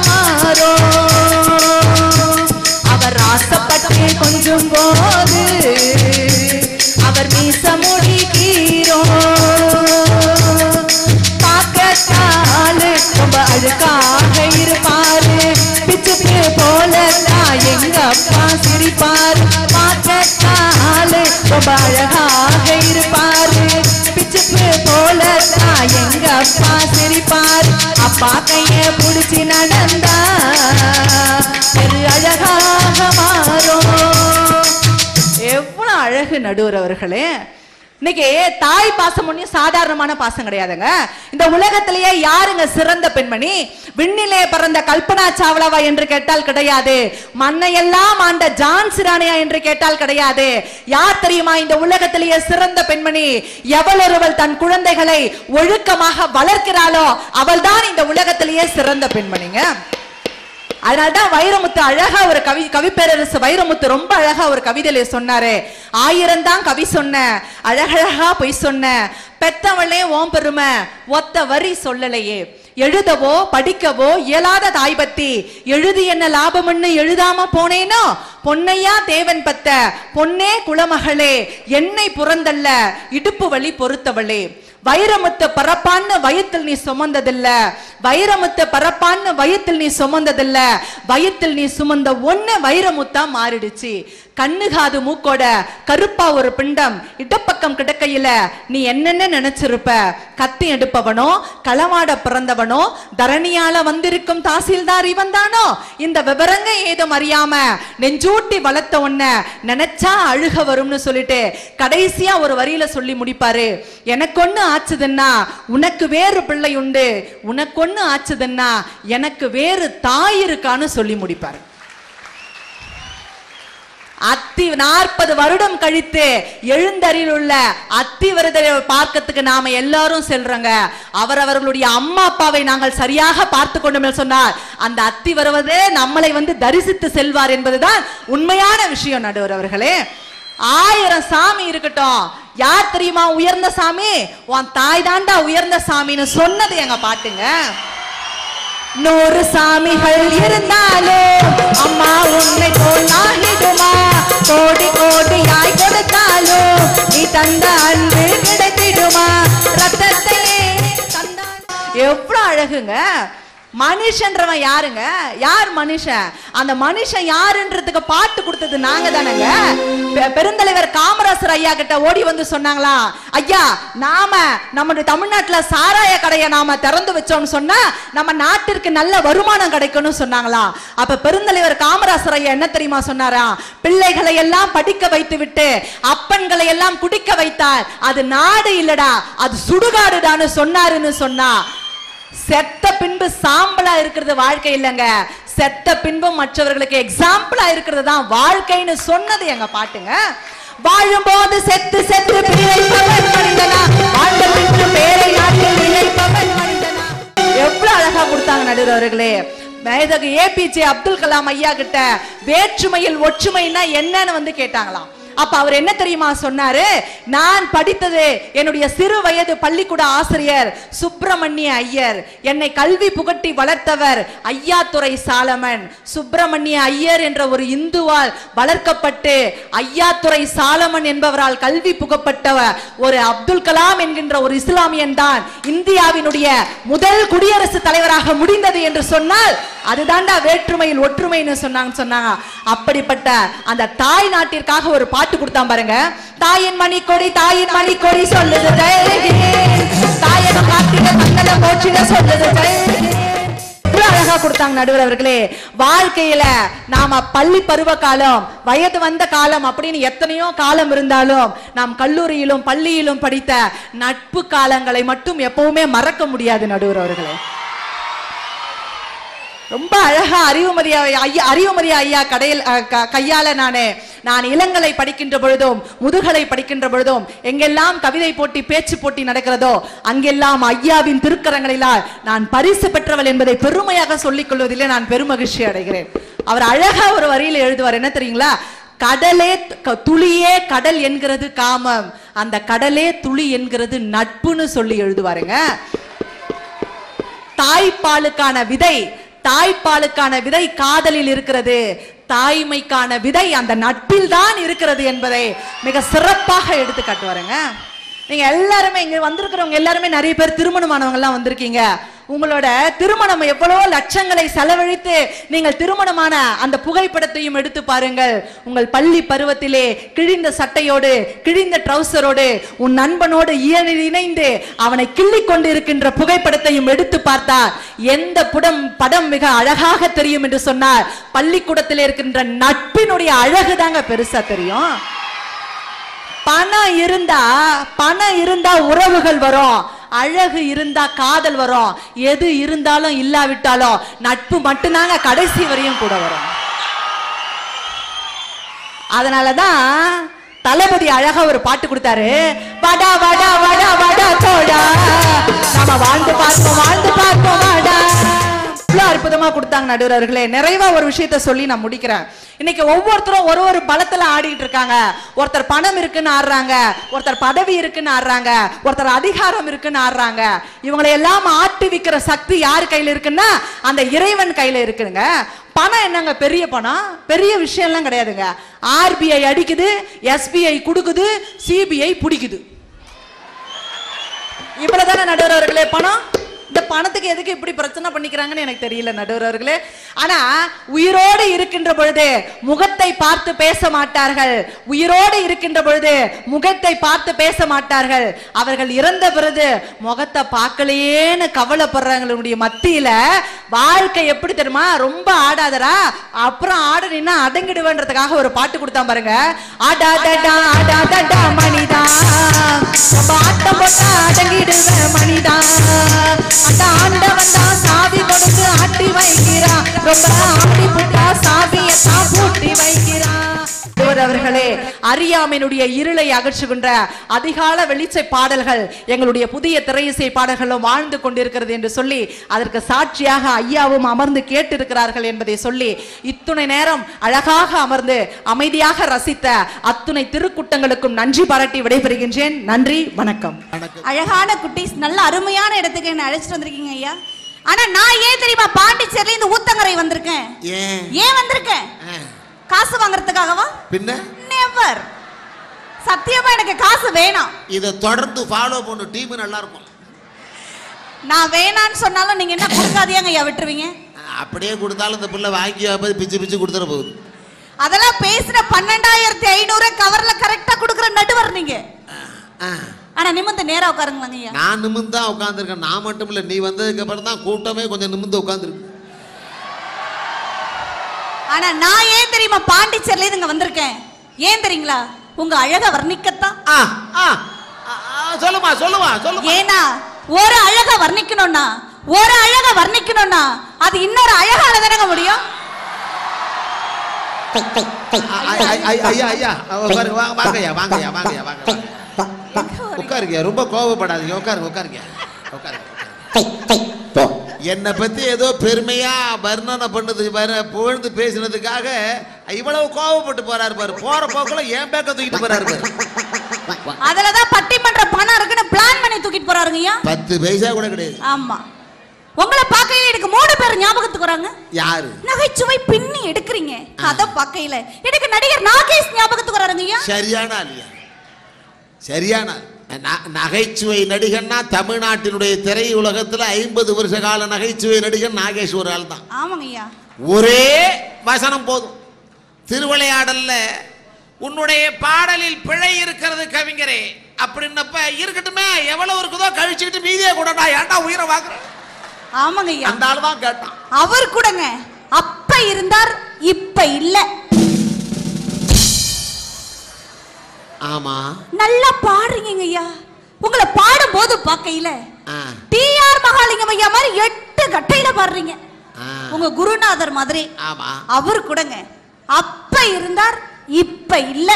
A: மாறும் அவர் ஆசைப்பட்டு கொஞ்சம் போது அவர் மீச முடிக்கிறோ பார்க்கத்தாலு ரொம்ப அழுக்காக இருப்பாரு பிச்சுக்கு போல தான் எங்க அப்பா சிரிப்பாரு பார்க்கத்தாலு ரொம்ப அழகாக இருப்பாரு பிச்சுக்கு போல தான் எங்க அப்பா சிரிப்பாரு அப்பா கைய புடிச்சு நடந்தா பெரு அழகாக மாறும் எவ்வளவு அழகு நடுவர் அவர்களே இன்னைக்கு தாய் பாசம் ஒன்றும் சாதாரணமான பாசம் கிடையாதுங்க இந்த உலகத்திலேயே யாருங்க சிறந்த பெண்மணி விண்ணிலே பிறந்த கல்பனா சாவ்லாவா என்று கேட்டால் கிடையாது மண்ணையெல்லாம் ஆண்ட ஜான்சி ராணியா என்று கேட்டால் கிடையாது யார் தெரியுமா இந்த உலகத்திலேயே சிறந்த பெண்மணி எவளொருவள் தன் குழந்தைகளை ஒழுக்கமாக வளர்க்கிறாளோ அவள்தான் இந்த உலகத்திலேயே சிறந்த பெண்மணிங்க அதனால்தான் வைரமுத்து அழகா ஒரு கவி கவிப்பேரரசு வைரமுத்து ரொம்ப அழகா ஒரு கவிதையில சொன்னாரு ஆயிரம் தான் கவி சொன்ன அழகழகா பொய் சொன்ன பெத்தவளே ஓம் பெருமை ஒத்த வரி சொல்லலையே எழுதவோ படிக்கவோ இயலாத தாய் பத்தி எழுதி என்ன லாபம்னு எழுதாம போனேனோ பொன்னையா தேவன் பத்த பொன்னே குலமகளே என்னை புறந்தல்ல இடுப்பு வழி பொறுத்தவளே வைரமுத்து பரப்பான்னு வயத்தில் நீ சுமந்ததில்ல வைரமுத்து பரப்பான்னு வயத்தில் நீ சுமந்ததில்ல வயத்தில் நீ சுமந்த ஒண்ணு வைரமுத்தா மாறிடுச்சு கண்ணு காது மூக்கோட கருப்பா ஒரு பிண்டம் இடப்பக்கம் கிடக்கையில நீ என்னென்ன நினைச்சிருப்ப கத்தி எடுப்பவனோ களவாட பிறந்தவனோ தரணியால வந்திருக்கும் தாசில்தார் இவன் தானோ இந்த விவரங்க ஏதும் அறியாம நெஞ்சூட்டி வளர்த்த உன்ன நினைச்சா அழுக வரும்னு சொல்லிட்டு கடைசியா ஒரு வரியில சொல்லி முடிப்பாரு எனக்கு ஒண்ணு ஆச்சுதுன்னா உனக்கு வேறு பிள்ளை உண்டு உனக்கு ஒண்ணு ஆச்சுதுன்னா எனக்கு வேறு தாய் இருக்கான்னு சொல்லி முடிப்பாரு அத்தி நாற்பது வருடம் கழித்து எழுந்தறில் உள்ள அத்தி விரதரை பார்க்கறதுக்கு நாம எல்லாரும் செல்றோங்க அவரவர்களுடைய அம்மா அப்பாவை நாங்கள் சரியாக பார்த்து கொண்டோம் என்று சொன்னார் அந்த அத்தி வருவதே நம்மளை வந்து தரிசித்து செல்வார் என்பதுதான் உண்மையான விஷயம் நடுவர் அவர்களே ஆயிரம் சாமி இருக்கட்டும் யார் தெரியுமா உயர்ந்த சாமி உன் தாய் தாண்டா உயர்ந்த சாமின்னு சொன்னது எங்க பாட்டுங்க நூறு சாமிகள் இருந்தாலும் அம்மா உன்னை போல் ஆகிடுமா கோடி கோடியாய் கொடுத்தாலும் நீ தந்த அன்பு கிடைத்திடுமா ரத்தத்தையே தந்தான் எவ்வளவு அழகுங்க மனுஷன்றவன் யாருங்க யார் மனுஷன் அந்த மனுஷன் யாருன்றதுக்கு பாட்டு கொடுத்தது நாங்க தானங்க பெ- பெருந்தலைவர் காமராசர் ஐயா கிட்ட ஓடி வந்து சொன்னாங்களா ஐயா நாம நம்முடைய தமிழ்நாட்டுல சாராய கடையை நாம திறந்து வச்சோம்னு சொன்னா நம்ம நாட்டிற்கு நல்ல வருமானம் கிடைக்கும்னு சொன்னாங்களா அப்ப பெருந்தலைவர் காமராசர் ஐயா என்ன தெரியுமா சொன்னாரா பிள்ளைகளை எல்லாம் படிக்க வைத்து விட்டு அப்பன்களை எல்லாம் குடிக்க வைத்தார் அது நாடு இல்லடா அது சுடுகாடுடான்னு சொன்னாருன்னு சொன்னா செத்த பின்பு சாம்பலா இருக்கிறது வாழ்க்கை இல்லைங்க செத்த பின்பும் மற்றவர்களுக்கு எக்ஸாம்பிளா இருக்கிறது தான் வாழ்க்கைன்னு சொன்னது எங்க பாட்டுங்க வாழும்போது செத்து செத்து பிழைப்பவன் மனிதனா வாழ்ந்த பின்பு பேரை நாட்டில் இழைப்பவன் மனிதனா எவ்வளவு அழகா கொடுத்தாங்க நடுவர் அவர்களே மேதகு ஏபிஜே அப்துல் கலாம் ஐயா கிட்ட வேற்றுமையில் ஒற்றுமைன்னா என்னன்னு வந்து கேட்டாங்களாம் அப்ப அவர் என்ன தெரியுமா சொன்னாரு நான் படித்தது என்னுடைய சிறு வயது பள்ளிக்கூட ஆசிரியர் சுப்பிரமணிய ஐயர் என்னை கல்வி புகட்டி வளர்த்தவர் ஐயாத்துரை சாலமன் சுப்பிரமணிய ஐயர் என்ற ஒரு இந்துவால் வளர்க்கப்பட்டு ஐயாத்துரை சாலமன் என்பவரால் கல்வி புகப்பட்டவர் ஒரு அப்துல் கலாம் என்கின்ற ஒரு இஸ்லாமியன் தான் இந்தியாவினுடைய முதல் குடியரசுத் தலைவராக முடிந்தது என்று சொன்னால் அதுதான்டா வேற்றுமையில் ஒற்றுமைன்னு சொன்னாங்க சொன்னாங்க அப்படிப்பட்ட அந்த தாய் நாட்டிற்காக ஒரு பாட்டு கொடுத்தான் பாருங்க தாயின் மணிக்கொடி தாயின் மணிக்கொடி சொல்லுது ஜெயஹிந்த். தாயகம் காத்திட மங்கள மோட்சிட சொல்லுது ஜெயஹிந்த். எவ்வளவு அழகா கொடுத்தாங்க நடுவர் அவர்களே வாழ்க்கையில நாம பள்ளி பருவ காலம் வயது வந்த காலம் அப்படின்னு எத்தனையோ காலம் இருந்தாலும் நாம் கல்லூரியிலும் பள்ளியிலும் படித்த நட்பு காலங்களை மட்டும் எப்பவுமே மறக்க முடியாது நடுவர் அவர்களே ரொம்ப அழகா அறிவுமதி ஐயா அறிவுமதி ஐயா கடையில் அஹ், க- கையால நானே நான் இளங்கலை படிக்கின்ற பொழுதும் முதுகலை படிக்கின்ற பொழுதும் எங்கெல்லாம் கவிதை போட்டி பேச்சு போட்டி நடக்கிறதோ அங்கெல்லாம் ஐயாவின் திருக்கரங்களிலால் நான் பரிசு பெற்றவள் என்பதை பெருமையாக சொல்லிக் கொள்வதிலே நான் பெருமகிழ்ச்சி அடைகிறேன் அவர் அழகா ஒரு வரியில எழுதுவார் என்ன தெரியுங்களா கடலே க- துளியே கடல் என்கிறது காமம் அந்த கடலே துளி என்கிறது நட்புன்னு சொல்லி எழுதுவாருங்க தாய்ப்பாலுக்கான விதை தாய்ப்பாலுக்கான விதை காதலில் இருக்கிறது தாய்மைக்கான விதை அந்த நட்பில் தான் இருக்கிறது என்பதை மிக சிறப்பாக எடுத்து காட்டுவாருங்க நீங்க எல்லாருமே இங்க வந்திருக்கிறவங்க எல்லாருமே நிறைய பேர் திருமணமானவங்க எல்லாம் வந்திருக்கீங்க உங்களோட திருமணம் எவ்வளவு லட்சங்களை செலவழித்து நீங்கள் திருமணமான அந்த புகைப்படத்தையும் எடுத்து பாருங்கள் உங்கள் பள்ளி பருவத்திலே கிழிந்த சட்டையோடு கிழிந்த ட்ரௌசரோடு உன் நண்பனோடு இயை- இணைந்து அவனை கிள்ளிக் கொண்டு இருக்கின்ற புகைப்படத்தையும் எடுத்து பார்த்தால் எந்த புடம் படம் மிக அழகாக தெரியும் என்று சொன்னார் பள்ளிக்கூடத்தில் இருக்கின்ற நட்பினுடைய அழகு தாங்க பெருசா தெரியும் பணம் இருந்தா பணம் இருந்தா உறவுகள் வரும் அழகு இருந்தா காதல் வரும் எது இருந்தாலும் இல்லாவிட்டாலும் நட்பு மட்டும்தாங்க கடைசி வரையும் கூட வரும் அதனாலதான் தளபதி அழகா ஒரு பாட்டு கொடுத்தாரு வடா வடா வடா வடா தோடா நாம வாழ்ந்து பார்ப்போம் வாழ்ந்து பார்ப்போம் வாடா இவ்வளவு அற்புதமா கொடுத்தாங்க நடுவர் அவர்களே நிறைவா ஒரு விஷயத்த சொல்லி நான் முடிக்கிறேன் இன்னைக்கு ஒவ்வொருத்தரும் ஒரு ஒரு பலத்துல ஆடிட்டு இருக்காங்க ஒருத்தர் பணம் இருக்குன்னு ஆடுறாங்க ஒருத்தர் பதவி இருக்குன்னு ஆடுறாங்க ஒருத்தர் அதிகாரம் இருக்குன்னு ஆடுறாங்க இவங்களை எல்லாம் ஆட்டி விக்கிற சக்தி யார் கையில இருக்குன்னா அந்த இறைவன் கையில இருக்குங்க பணம் என்னங்க பெரிய பணம் பெரிய விஷயம்லாம் கிடையாதுங்க ஆர்பிஐ அடிக்குது எஸ்பிஐ கொடுக்குது சிபிஐ பிடிக்குது இவ்வளவுதானே நடுவர் அவர்களே பணம் இந்த பணத்துக்கு எதுக்கு இப்படி பிரச்சனை பண்ணிக்கிறாங்கன்னு எனக்கு தெரியல நடுவர் அவர்களே ஆனா உயிரோடு இருக்கின்ற பொழுது முகத்தை பார்த்து பேச மாட்டார்கள் உயிரோடு இருக்கின்ற பொழுது முகத்தை பார்த்து பேச மாட்டார்கள் அவர்கள் இறந்த பிறகு முகத்தை பார்க்கலையேன்னு கவலைப்படுறவங்களுடைய மத்தியில வாழ்க்கை எப்படி தெரியுமா ரொம்ப ஆடாதடா அப்புறம் ஆடுனீன்னா அடங்கிடுவேன்றதுக்காக ஒரு பாட்டு கொடுத்தான் பாருங்க ஆடாதடா ஆடாதடா மணிதா ரொம்ப ஆட்டம் போட்டா அடங்கிடுவேன் மணிதா அந்த ஆண்டவன் தான் சாவி கொடுத்து ஆட்டி வைக்கிறான் ரொம்ப ஆட்டி புட்டா சாவியை தான் பூட்டி வைக்கிறான் ஆண்டவர் அவர்களே அறியாமையினுடைய இருளை அகற்றுகின்ற அதிகால வெளிச்சை பாடல்கள் எங்களுடைய புதிய திரையிசை பாடல்களும் வாழ்ந்து கொண்டிருக்கிறது என்று சொல்லி அதற்கு சாட்சியாக ஐயாவும் அமர்ந்து கேட்டிருக்கிறார்கள் என்பதை சொல்லி இத்துணை நேரம் அழகாக அமர்ந்து அமைதியாக ரசித்த அத்துணை திருக்குட்டங்களுக்கும் நன்றி பாராட்டி விடைபெறுகின்றேன் நன்றி வணக்கம்
C: அழகான குட்டீஸ் நல்ல அருமையான இடத்துக்கு என்ன அழைச்சிட்டு வந்திருக்கீங்க ஐயா ஆனா நான் ஏன் தெரியுமா பாண்டிச்சேரியில இந்த ஊத்தங்கரை வந்திருக்கேன்
B: ஏன்
C: ஏன் வந்திருக்கேன்
B: ஆ,
C: காசு வாங்குறதுக்காகவா
B: பின்ன
C: நெவர் சத்தியமா எனக்கு காசு வேணாம்
B: இதை தொடர்ந்து ஃபாலோ பண்ணு டீம் நல்லா இருக்கும்
C: நான் வேணான்னு சொன்னாலும் நீங்க என்ன கொடுக்காதீங்க ஐயா விட்டுருவீங்க
B: அப்படியே கொடுத்தாலும் இந்த பிள்ளை வாங்கி வைப்பது பிச்சு பிச்சு கொடுத்துட போகுது
C: அதெல்லாம் பேசுற பன்னெண்டாயிரத்தி ஐநூறு கவர்ல கரெக்டா கொடுக்குற நடுவர் நீங்க
B: ஆ,
C: ஆனா நிமிந்து நேரா உட்காருங்களாங்க ஐயா
B: நான் நிமிந்து தான் உட்காந்துருக்கேன் நான் மட்டும் இல்லை நீ வந்ததுக்கு அப்புறம் தான் கூட்டமே கொஞ்சம் நிமிந்து உட்காந்துருக்கு
C: ஆனா நான் ஏன் தெரியுமா பாண்டிச்சேரியில இருந்து இங்க வந்திருக்கேன் ஏன் தெரியுங்களா உங்க அழக வர்ணிக்கத்தான்
B: ஆ ஆ ஆ, ஆ, சொல்லுமா சொல்லுமா சொல்லுமா
C: ஏன்னா ஒரு அழக வர்ணிக்கணும்னா ஒரு அழக வர்ணிக்கணும்னா அது இன்னொரு அழகால தானங்க முடியும்
B: ஆ, ஐ- ஐ- ஐ- ஐயா ஐயா உட்காருங்க வாங்க வாங்கய்யா வாங்கய்யா வாங்கய்யா வாங்க வாங்க. உட்காருங்க ரொம்ப கோவப்படாதீங்க உட்காருங்க உட்காருங்க உட்காருங்க என்னை பத்தி ஏதோ பெருமையா வர்ணனை பண்ணது வர புகழ்ந்து பேசினதுக்காக இவ்வளவு கோவப்பட்டு போறாரு பாரு போற போக்குல என் பேக்க தூக்கிட்டு போறாரு பாரு
C: அதுலதான் பட்டிமன்ற பணம் இருக்குன்னு பிளான் பண்ணி தூக்கிட்டு போறாருங்க ஐயா
B: பத்து பைசா கூட கிடையாது
C: ஆமா உங்களை பார்க்கையில எனக்கு மூணு பேர் ஞாபகத்துக்கு வராங்க
B: யாரு
C: நகைச்சுவை பின்னி எடுக்கிறீங்க அத பார்க்கையில எனக்கு நடிகர் நாகேஷ் ஞாபகத்துக்கு வராருங்க ஐயா
B: சரியான ஆளியா சரியான ஆள். ந- நகைச்சுவை நடிகன்னா தமிழ்நாட்டினுடைய திரை உலகத்துல ஐம்பது வருஷ கால நகைச்சுவை நடிகன் நாகேஷ் ஒரு ஆள் தான்
C: ஆமாங்க ஐயா
B: ஒரே வசனம் போதும் திருவிளையாடல்ல உன்னுடைய பாடலில் பிழை இருக்கிறது கவிஞரே அப்படின்னப்ப இருக்கட்டுமே எவ்வளவு இருக்குதோ கழிச்சுக்கிட்டு மீதியே கூடடா ஏன்டா உயிரை வாங்குற
C: ஆமாங்க ஐயா
B: அந்த ஆள் தான் கேட்டான்
C: அவர் கூடங்க அப்ப இருந்தார் இப்ப இல்ல
B: ஆமா
C: நல்லா பாடுறீங்க ஐயா உங்களை பாடும்போது பார்க்கையில
B: ஆ,
C: டிஆர் மகாலிங்கம் ஐயா மாதிரி எட்டு கட்டையில பாடுறீங்க
B: ஆ,
C: உங்க குருநாதர் மாதிரி
B: ஆமா
C: அவர் கூடங்க அப்ப இருந்தார் இப்ப இல்ல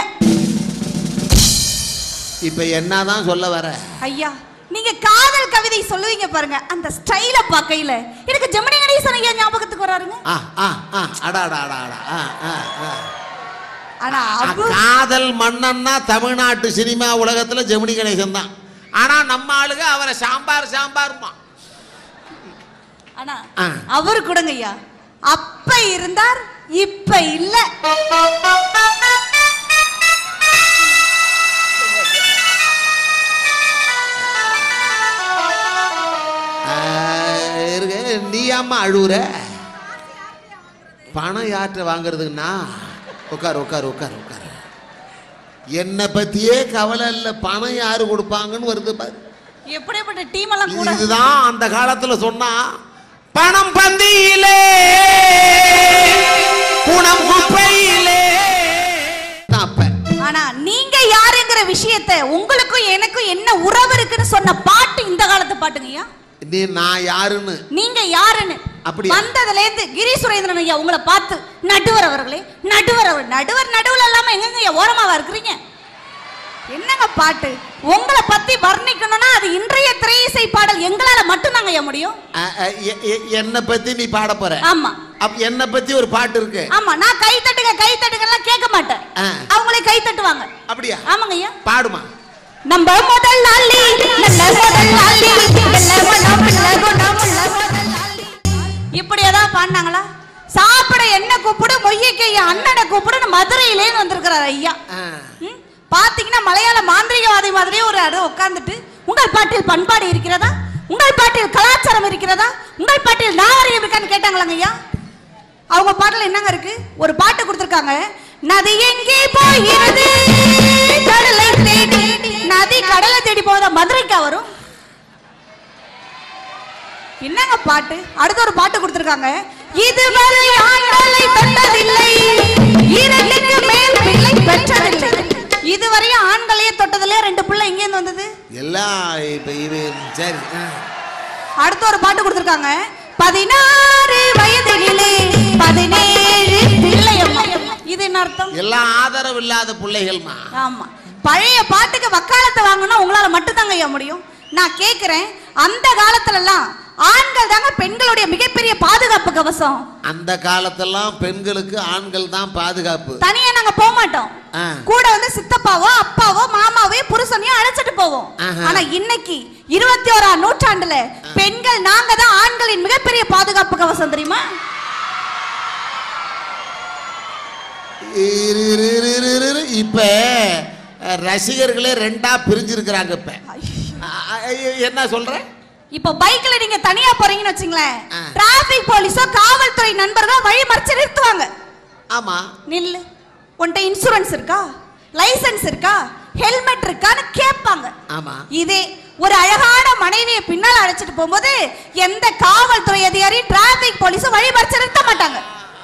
B: இப்ப என்னதான் சொல்ல வர
C: ஐயா நீங்க காதல் கவிதை சொல்லுவீங்க பாருங்க அந்த ஸ்டைல பார்க்கையில எனக்கு ஜெமினி கணேசன் ஐயா ஞாபகத்துக்கு வராருங்க
B: ஆ ஆ ஆ அடா அடா அடா அடா ஆ ஆ ஆ
C: ஆனா அவரு
B: காதல் மன்னன்னா தமிழ்நாட்டு சினிமா உலகத்துல ஜெமினி கணேசன் தான் ஆனா நம்ம ஆளுங்க அவரை சாம்பார் சாம்பார்மா
C: ஆனா
B: ஆ.
C: அவரு கூடங்க ஐயா அப்ப இருந்தார் இப்ப இல்ல
B: இருக்கு நீ அம்மா அழுவுற பணம் யார்கிட்ட வாங்குறதுன்னா உட்கார் உட்கார் உட்கார் உட்கார் என்னை பத்தியே கவலை இல்லை பணம் யாரு கொடுப்பாங்கன்னு வருது பாரு
C: எப்படிப்பட்ட டீம் எல்லாம்
B: இது-
C: கூட
B: இதுதான் அந்த காலத்துல சொன்னா பணம் பந்தியிலே குணம் குப்பையிலே தான் அப்ப
C: ஆனா நீங்க யாருங்கிற விஷயத்தை உங்களுக்கும் எனக்கும் என்ன உறவு இருக்குன்னு சொன்ன பாட்டு இந்த காலத்து பாட்டுங்க ஐயா
B: நீ நான் யாருன்னு
C: நீங்க யாருன்னு
B: அப்படியா?
C: வந்ததுல இருந்து கிரி சுரேந்திரன் ஐயா உங்களை பார்த்து நடுவர் அவர்களே நடுவர் அவர் நடுவர் நடுவுல இல்லாம எங்கங்க ஐயா ஓரமாவா இருக்கிறீங்க என்னங்க பாட்டு உங்களை பத்தி வர்ணிக்கணும்னா அது இன்றைய திரையிசை பாடல் எங்களால மட்டும்தாங்க ஐயா முடியும்
B: அ, அ, எ- எ- என்னை பத்தி நீ பாட போற
C: ஆமா
B: அப்ப என்னை பத்தி ஒரு பாட்டு இருக்கு
C: ஆமா நான் கை தட்டுங்க கை தட்டுங்க எல்லாம் கேட்க மாட்டேன்
B: ஆ.
C: அவங்களே கை தட்டுவாங்க
B: அப்படியா
C: ஆமாங்க ஐயா
B: பாடுமா
C: நம்ம முதல் நாளி நல்ல முதல் நாளி நல்ல மனம் நல்ல குணம் உள்ள முதல் நாளி இப்படி ஏதாவது பாடினாங்களா சாப்பிட என்ன கூப்பிடு மொய்யக்கு ஐயா அண்ணனை கூப்பிடுன்னு மதுரையிலேன்னு வந்திருக்கிறார் ஐயா
B: ஆ.
C: ம்? பாத்தீங்கன்னா மலையாள மாந்திரிகவாதி மாதிரியே ஒரு இடம் உட்காந்துட்டு உங்கள் பாட்டில் பண்பாடு இருக்கிறதா உங்கள் பாட்டில் கலாச்சாரம் இருக்கிறதா உங்கள் பாட்டில் நாகரிகம் இருக்கான்னு கேட்டாங்களாங்க ஐயா அவங்க பாட்டுல என்னங்க இருக்கு ஒரு பாட்டு கொடுத்திருக்காங்க நதி எங்கே போகிறது கடலை தேடி நதி கடலை தேடி போதா மதுரைக்கா வரும் என்னங்க பாட்டு அடுத்த ஒரு பாட்டு கொடுத்திருக்காங்க இதுவரை ஆண்களை தொட்டதில்லை இரண்டுக்கு மேல் பிள்ளை பெற்றதில்லை இதுவரையும் ஆண்களையே தொட்டதில்லை ரெண்டு பிள்ளை எங்க இருந்து வந்தது
B: எல்லாம் இப்ப இது சரி ஆ.
C: அடுத்த ஒரு பாட்டு கொடுத்திருக்காங்க பதினாறு வயதினிலே பதினேழு பிள்ளையம்மா இது என்ன அர்த்தம்
B: எல்லாம் ஆதரவு இல்லாத பிள்ளைகள்மா
C: ஆமா பழைய பாட்டுக்கு வக்காலத்தை வாங்கணும் உங்களால மட்டும்தாங்க ஐயா முடியும் நான் கேக்குறேன் அந்த காலத்துல எல்லாம் ஆண்கள் தாங்க பெண்களுடைய மிகப்பெரிய பாதுகாப்பு கவசம்
B: அந்த காலத்தெல்லாம் பெண்களுக்கு ஆண்கள் தான் பாதுகாப்பு
C: தனியா நாங்க போக மாட்டோம்
B: ஆ.
C: கூட வந்து சித்தப்பாவோ அப்பாவோ மாமாவோ புருஷனையோ அழைச்சிட்டு போவோம்
B: ஆஹா.
C: ஆனா இன்னைக்கு இருபத்தி ஓராம் நூற்றாண்டுல பெண்கள் நாங்க தான் ஆண்களின் மிகப்பெரிய பாதுகாப்பு கவசம் தெரியுமா
B: இரு, இரு, இரு, இரு, இரு, இரு. இப்ப அஹ், ரசிகர்களே ரெண்டா பிரிஞ்சிருக்கிறாங்க இப்ப அ- அ- என்ன சொல்ற
C: இப்ப பைக்ல நீங்க தனியா போறீங்கன்னு வச்சுங்களேன்
B: ஆ.
C: டிராபிக் போலீஸோ காவல்துறை நண்பர்களோ வழி மறிச்சு நிறுத்துவாங்க
B: ஆமா
C: நில்லு உன்கிட்ட இன்சூரன்ஸ் இருக்கா லைசென்ஸ் இருக்கா ஹெல்மெட் இருக்கான்னு கேட்பாங்க
B: ஆமா
C: இதே ஒரு அழகான மனைவியை பின்னால் அழைச்சிட்டு போகும்போது எந்த காவல்துறை அதிகாரி டிராபிக் போலீஸும் வழி மறிச்சு நிறுத்த மாட்டாங்க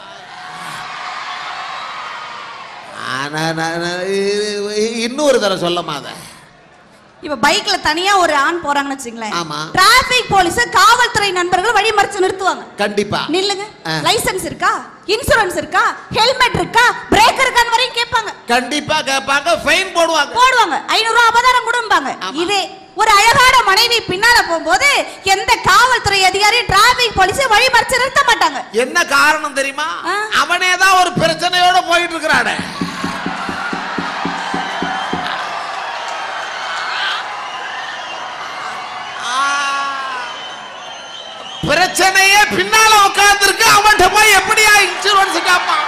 B: ஆனா, நான், நான், இ- இன்னொரு தடவை சொல்லமா அத
C: இப்ப பைக்ல தனியா ஒரு ஆண் போறாங்கன்னு வச்சுங்களேன்
B: ஆமா.
C: டிராபிக் போலீஸ் காவல்துறை நண்பர்கள் வழி மறிச்சு நிறுத்துவாங்க
B: கண்டிப்பா
C: நில்லுங்க
B: ஆ.
C: லைசென்ஸ் இருக்கா இன்சூரன்ஸ் இருக்கா ஹெல்மெட் இருக்கா பிரேக் இருக்கான்னு வரையும் கேட்பாங்க
B: கண்டிப்பா கேட்பாங்க ஃபைன் போடுவாங்க
C: போடுவாங்க ஐநூறு ரூபாய் அபதாரம் கொடுப்பாங்க
B: ஆமா.
C: இதே ஒரு அழகான மனைவி பின்னால போகும்போது எந்த காவல்துறை அதிகாரி டிராபிக் போலீஸ் வழி மறிச்சு நிறுத்த மாட்டாங்க
B: என்ன காரணம் தெரியுமா
C: ஆ.
B: அவனே தான் ஒரு பிரச்சனையோட போயிட்டு இருக்கிறானே ஆ. பிரச்சனையே பின்னால உட்கார்ந்துருக்கு அவன்கிட்ட போய் எப்படியா இன்சூரன்ஸ் கேட்பான்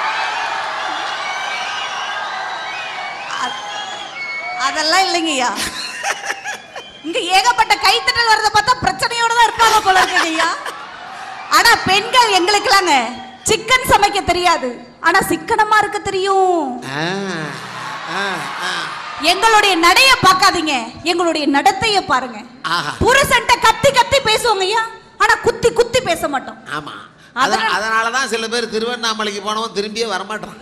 C: அதெல்லாம் இல்லைங்கய்யா இங்க ஏகப்பட்ட கைத்தட்டல் வரத பார்த்தா பிரச்சனையோட தான் இருப்பாங்க போல இருக்குங்கய்யா ஆனா பெண்கள் எங்களுக்குலாங்க சிக்கன் சமைக்க தெரியாது ஆனா சிக்கனமா இருக்க தெரியும்
B: ஆ, ஆ, ஆ.
C: எங்களுடைய நடைய பார்க்காதீங்க எங்களுடைய நடத்தைய பாருங்க
B: ஆஹா
C: புருஷன்ட்ட கத்தி கத்தி பேசுவோங்க ஐயா ஆனா குத்தி குத்தி பேச மாட்டோம்
B: ஆமா
C: அதனால-
B: அதனால தான் சில பேர் திருவண்ணாமலைக்கு போனவன் திரும்பியே வரமாட்டான்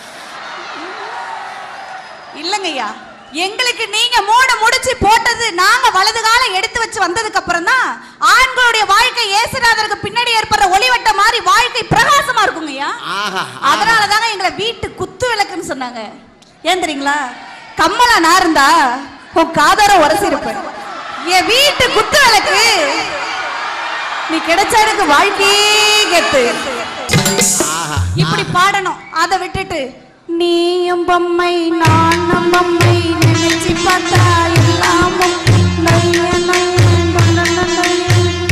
C: இல்லைங்கய்யா எங்களுக்கு நீங்க மூட முடிச்சு போட்டது நாங்க வலது காலம் எடுத்து வச்சு வந்ததுக்கு அப்புறம் தான் ஆண்களுடைய வாழ்க்கை ஏசுநாதருக்கு பின்னாடி ஏற்படுற ஒளிவட்ட மாதிரி வாழ்க்கை பிரகாசமா இருக்குங்கய்யா
B: ஆஹா
C: அதனால தாங்க எங்களை வீட்டு குத்து விளக்குன்னு சொன்னாங்க ஏன் தெரியுங்களா கம்மலா நான் இருந்தா உன் காதார உரசி இருப்பேன் என் வீட்டு குத்து விளக்கு நீ கிடைச்ச எனக்கு வாழ்க்கையே கெத்து
B: ஆஹா
C: இப்படி பாடணும் அதை விட்டுட்டு நீயும் பொம்மை நானும் பொம்மை நினைச்சு பார்த்தா எல்லாமும் நொய்ய, நொய்ய, நொய்ய, நொய்ய.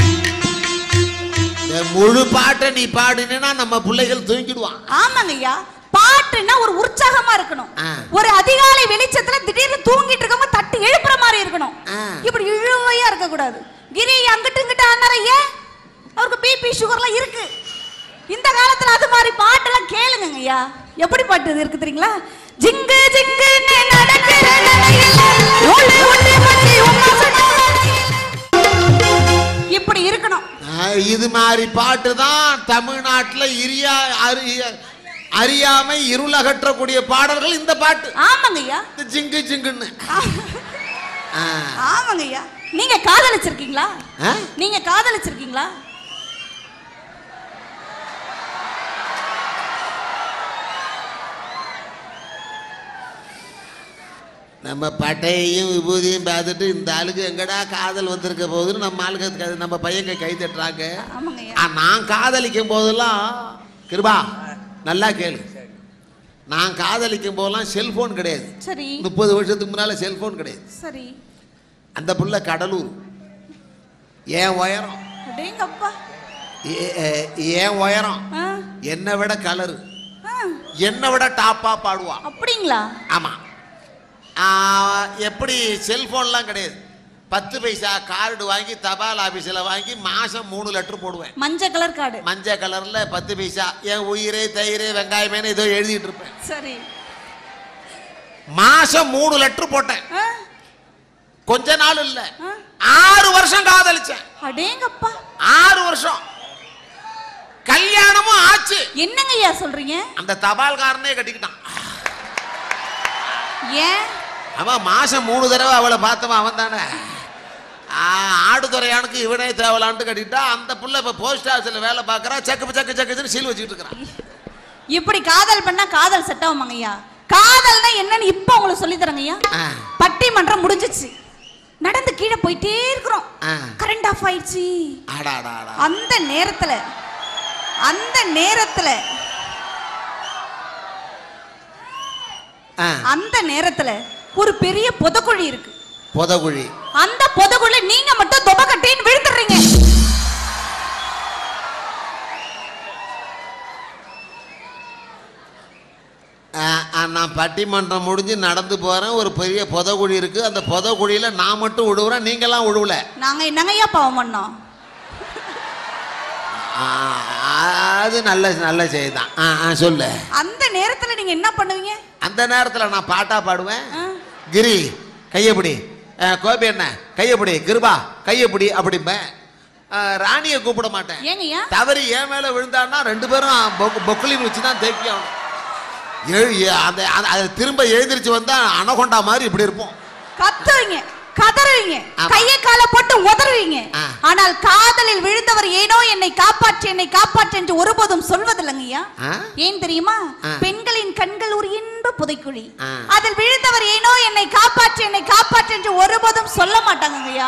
B: இந்த முழு பாட்டை நீ பாடினா நம்ம பிள்ளைகள் தூங்கிடுவான்
C: ஆமாங்க ஐயா பாட்டுன்னா ஒரு உற்சாகமா இருக்கணும்
B: ஆ.
C: ஒரு அதிகாலை வெளிச்சத்துல திடீர்னு தூங்கிட்டு இருக்கவங்க தட்டி எழுப்புற மாதிரி இருக்கணும்
B: ஆ.
C: இப்படி இழுவையா இருக்க கூடாது கிரி அங்கிட்டு இங்கிட்டு ஆனார ஏன் அவருக்கு பிபி சுகர்லாம் இருக்கு இந்த காலத்துல அது மாதிரி பாட்டெல்லாம் கேளுங்க ஐயா எப்படி பாட்டு இது இருக்கு தெரியுங்களா ஜிங்கு ஜிங்குன்னு நடக்கிற நடையில ஒளி ஒளி மச்சி உம்மா சொன்ன இப்படி இருக்கணும்
B: ஆஹ், இது மாதிரி பாட்டு தான் தமிழ்நாட்டுல இரியா அறிய அறியாமை இருள் அகற்றக்கூடிய பாடல்கள் இந்த பாட்டு
C: ஆமாங்க ஐயா
B: இந்த ஜிங்கு ஜிங்குன்னு ஆ.
C: ஆமாங்க ஐயா நீங்க காதலிச்சிருக்கீங்களா
B: ஆ?
C: நீங்க காதலிச்சிருக்கீங்களா
B: நம்ம பட்டையையும் விபூதியும் பார்த்துட்டு இந்த ஆளுக்கு எங்கடா காதல் வந்திருக்க போகுதுன்னு நம்ம ஆளுக்கு க- நம்ம பையங்க கை தட்டுறாங்க
C: ஆமாங்க ஐயா
B: ஆ, நான் காதலிக்கும் போதெல்லாம் கிருபா நல்லா கேளு நான் காதலிக்கும் போதெல்லாம் செல்போன் கிடையாது
C: சரி
B: முப்பது வருஷத்துக்கு முன்னால செல்போன் கிடையாது
C: சரி
B: அந்த புள்ள கடலூர் ஏன் உயரம்
C: அடேங்கப்பா
B: ஏ- ஏ- ஏன் உயரம்
C: ஆ,
B: என்னை விட கலரு
C: ஆ,
B: என்னை விட டாப்பா பாடுவான்
C: அப்படிங்களா
B: ஆமா ஆ, எப்படி செல்போன்லாம் கிடையாது பத்து பைசா கார்டு வாங்கி தபால் ஆபீஸ்ல வாங்கி மாசம் மூணு லெட்டர் போடுவேன்
C: மஞ்சள் கலர் கார்டு
B: மஞ்சள் கலர்ல பத்து பைசா என் உயிரே தயிரே வெங்காயமேனு ஏதோ எழுதிட்டு இருப்பேன்
C: சரி
B: மாசம் மூணு லெட்டர் போட்டேன்
C: ஆ,
B: கொஞ்ச நாள் இல்ல
C: ஆ.
B: ஆறு வருஷம் காதலிச்சேன்
C: அடேங்கப்பா
B: ஆறு வருஷம் கல்யாணமும் ஆச்சு
C: என்னங்க ஐயா சொல்றீங்க
B: அந்த தபால்காரனே கட்டிக்கிட்டான்
C: ஏன்
B: அவன் மாசம் மூணு தடவை அவளை பார்த்தவன் அவன் தானே ஆடுதுறையானுக்கு இவனே தேவலான்ட்டு கட்டிட்டா அந்த புள்ள இப்ப போஸ்ட் ஆஃபீஸில் வேலை பார்க்கறா செக்கு செக்கு செக்குன்னு சீல் வச்சுக்கிட்டு இருக்கிறான்
C: இப்படி காதல் பண்ணா காதல் செட் ஆகுமாங்க ஐயா காதல்னா என்னன்னு இப்ப உங்களுக்கு சொல்லி தரங்க ஐயா
B: ஆ.
C: பட்டிமன்றம் முடிஞ்சிச்சு நடந்து கீழே போயிட்டே இருக்கிறோம்
B: ஆ.
C: கரண்ட் ஆஃப் ஆயிடுச்சு
B: ஆடா ஆடா ஆடா
C: அந்த நேரத்துல அந்த நேரத்துல
B: ஆ,
C: அந்த நேரத்துல ஒரு பெரிய புதக்குழி இருக்கு
B: புதகுழி
C: அந்த புதக்குழி நீங்க மட்டும் தொப கட்டின்னு விழுந்துடுறீங்க
B: ஆ, ஆ, நான் பட்டிமன்றம் முடிஞ்சு நடந்து போறேன் ஒரு பெரிய புதகுழி இருக்கு அந்த புதகுழியில நான் மட்டும் விழுவுறேன் நீங்கெல்லாம் விழுவல
C: நாங்க என்னங்கய்யா பாவம் பண்ணோம்
B: ஆ, அது நல்ல நல்ல செய்தி தான் ஆ ஆ சொல்லு
C: அந்த நேரத்துல நீங்க என்ன பண்ணுவீங்க
B: அந்த நேரத்துல நான் பாட்டா பாடுவேன்
C: ஆ,
B: கிரி கையப்பிடி கோபி என்ன கையப்பிடி கிருபா கையப்பிடி அப்படிம்பேன் அஹ், ராணியை கூப்பிட மாட்டேன்
C: ஏங்கய்யா
B: தவறி என் மேல விழுந்தான்னா ரெண்டு பேரும் பொக்கு- பொக்குலின்னு வச்சு தான் தேக்கி ஆகணும் எழு எ- அந்த அந்த- அது திரும்ப எழுந்திருச்சு வந்தா அனகொண்டா மாதிரி இப்படி இருப்போம்
C: கத்துவீங்க கதறுவீங்க
B: ஆமா.
C: கையை காலை போட்டு உதறுவீங்க
B: ஆ.
C: ஆனால் காதலில் விழுந்தவர் ஏனோ என்னை காப்பாற்று என்னை காப்பாற்று என்று ஒருபோதும் சொல்வதில்லைங்கய்யா
B: ஆ?
C: ஏன் தெரியுமா
B: ஆ.
C: பெண்களின் கண்கள் ஒரு இன்ப புதைக்குழி
B: ஆ.
C: அதில் விழுந்தவர் ஏனோ என்னை காப்பாற்று என்னை காப்பாற்று என்று ஒருபோதும் சொல்ல மாட்டாங்கய்யா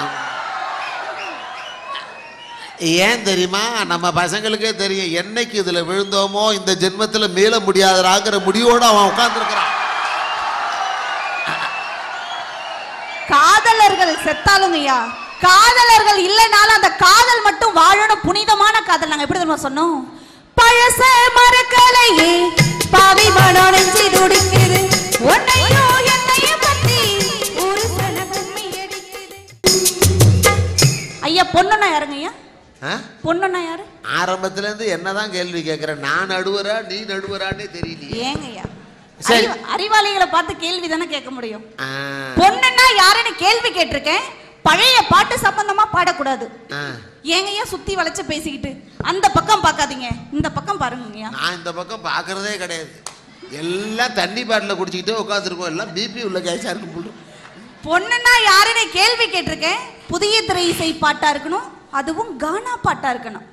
B: ஏன் தெரியுமா நம்ம பசங்களுக்கே தெரியும் என்னைக்கு இதுல விழுந்தோமோ இந்த ஜென்மத்துல மீள முடியாதராங்கிற முடிவோட அவன் உட்கார்ந்துருக்கிறான்
C: காதலர்கள் செத்தாலுங்கய்யா காதலர்கள் இல்லைனாலும் அந்த காதல் மட்டும் வாழணும் புனிதமான காதல் நாங்க எப்படி தெரியுமா சொன்னோம் பழச மறக்கலையே பாவி மனம் நெஞ்சு துடிக்குது உன்னையோ என்னைய பத்தி ஒரு சன கும்மி அடிக்குது ஐயா பொண்ணுன்னா யாருங்க ஐயா
B: ஆ?
C: பொண்ணுன்னா யாரு
B: ஆரம்பத்துல இருந்து என்னதான் கேள்வி கேட்கிறேன் நான் நடுவரா நீ நடுவரானே தெரியலையே
C: ஏங்க ஐயா
B: சரி.
C: அறிவா- அறிவாளிகளை பார்த்து கேள்வி தானே கேட்க முடியும்
B: ஆ,
C: பொண்ணுன்னா யாருன்னு கேள்வி கேட்டிருக்கேன் பழைய பாட்டு சம்பந்தமா பாடக்கூடாது
B: ஆ.
C: ஏங்கய்யா சுத்தி வளைச்சு பேசிக்கிட்டு அந்த பக்கம் பார்க்காதீங்க இந்த பக்கம் பாருங்கய்யா
B: நான் இந்த பக்கம் பார்க்கறதே கிடையாது எல்லாம் தண்ணி பாட்டில் குடிச்சிக்கிட்டே உட்காந்துருக்கோம் எல்லாம் பிபி உள்ள கேஸா இருக்கு புல்லு
C: பொண்ணுன்னா யாருன்னு கேள்வி கேட்டிருக்கேன் புதிய திரை இசை பாட்டா இருக்கணும் அதுவும் கானா பாட்டா இருக்கணும்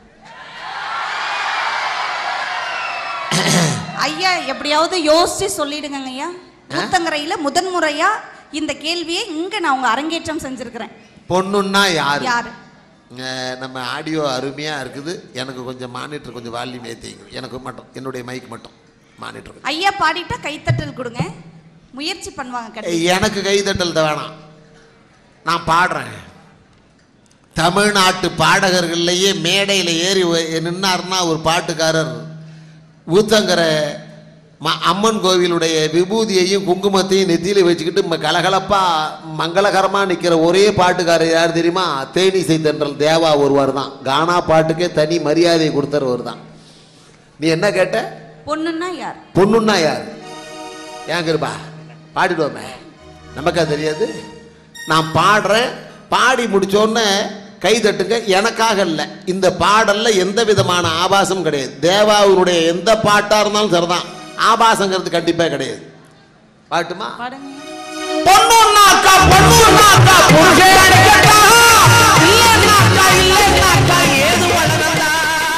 C: ஐயா எப்படியாவது யோசிச்சு சொல்லிடுங்க ஐயா ஊத்தங்கரையில முதன்முறையா இந்த கேள்வியை இங்க நான் உங்க அரங்கேற்றம் செஞ்சிருக்கிறேன்
B: பொண்ணுன்னா யாரு
C: யாரு
B: அஹ், நம்ம ஆடியோ அருமையா இருக்குது எனக்கு கொஞ்சம் மானிட்டர் கொஞ்சம் வால்யூம் ஏற்றிங்க எனக்கு மட்டும் என்னுடைய மைக் மட்டும் மானிட்டர்
C: ஐயா பாடிட்டா கைத்தட்டல் கொடுங்க முயற்சி பண்ணுவாங்க கண்டிப்பா.
B: எனக்கு கைதட்டல் தான் வேணாம் நான் பாடுறேன் தமிழ்நாட்டு பாடகர்கள்லேயே மேடையில் ஏறி வ- நின்னாருன்னா ஒரு பாட்டுக்காரர் ஊத்தங்கரை ம அம்மன் கோவிலுடைய விபூதியையும் குங்குமத்தையும் நெத்தியில வச்சுக்கிட்டு ம- கலகலப்பா மங்களகரமாக நிற்கிற ஒரே பாட்டுக்காரர் யார் தெரியுமா தேனிசை தென்றல் தேவா ஒருவர் தான் கானா பாட்டுக்கே தனி மரியாதை கொடுத்தவர் தான் நீ என்ன கேட்ட
C: பொண்ணுன்னா யார்
B: பொண்ணுன்னா யார் ஏன் கிருபா பாடிடுவோமே நமக்கா தெரியாது நான் பாடுறேன் பாடி முடிச்சோடனே கை தட்டுங்க எனக்காக இல்லை இந்த பாடல்ல எந்த விதமான ஆபாசம் கிடையாது தேவாவுடைய எந்த பாட்டா இருந்தாலும் சரிதான் ஆபாசங்கிறது கண்டிப்பா கிடையாது பாட்டுமா
C: பாடுங்க
B: பொண்ணுன்னாக்கா பொண்ணுன்னாக்கா புருஷே அடிக்கட்டா இல்லைன்னாக்கா இல்லைன்னாக்கா ஏது வளரண்டா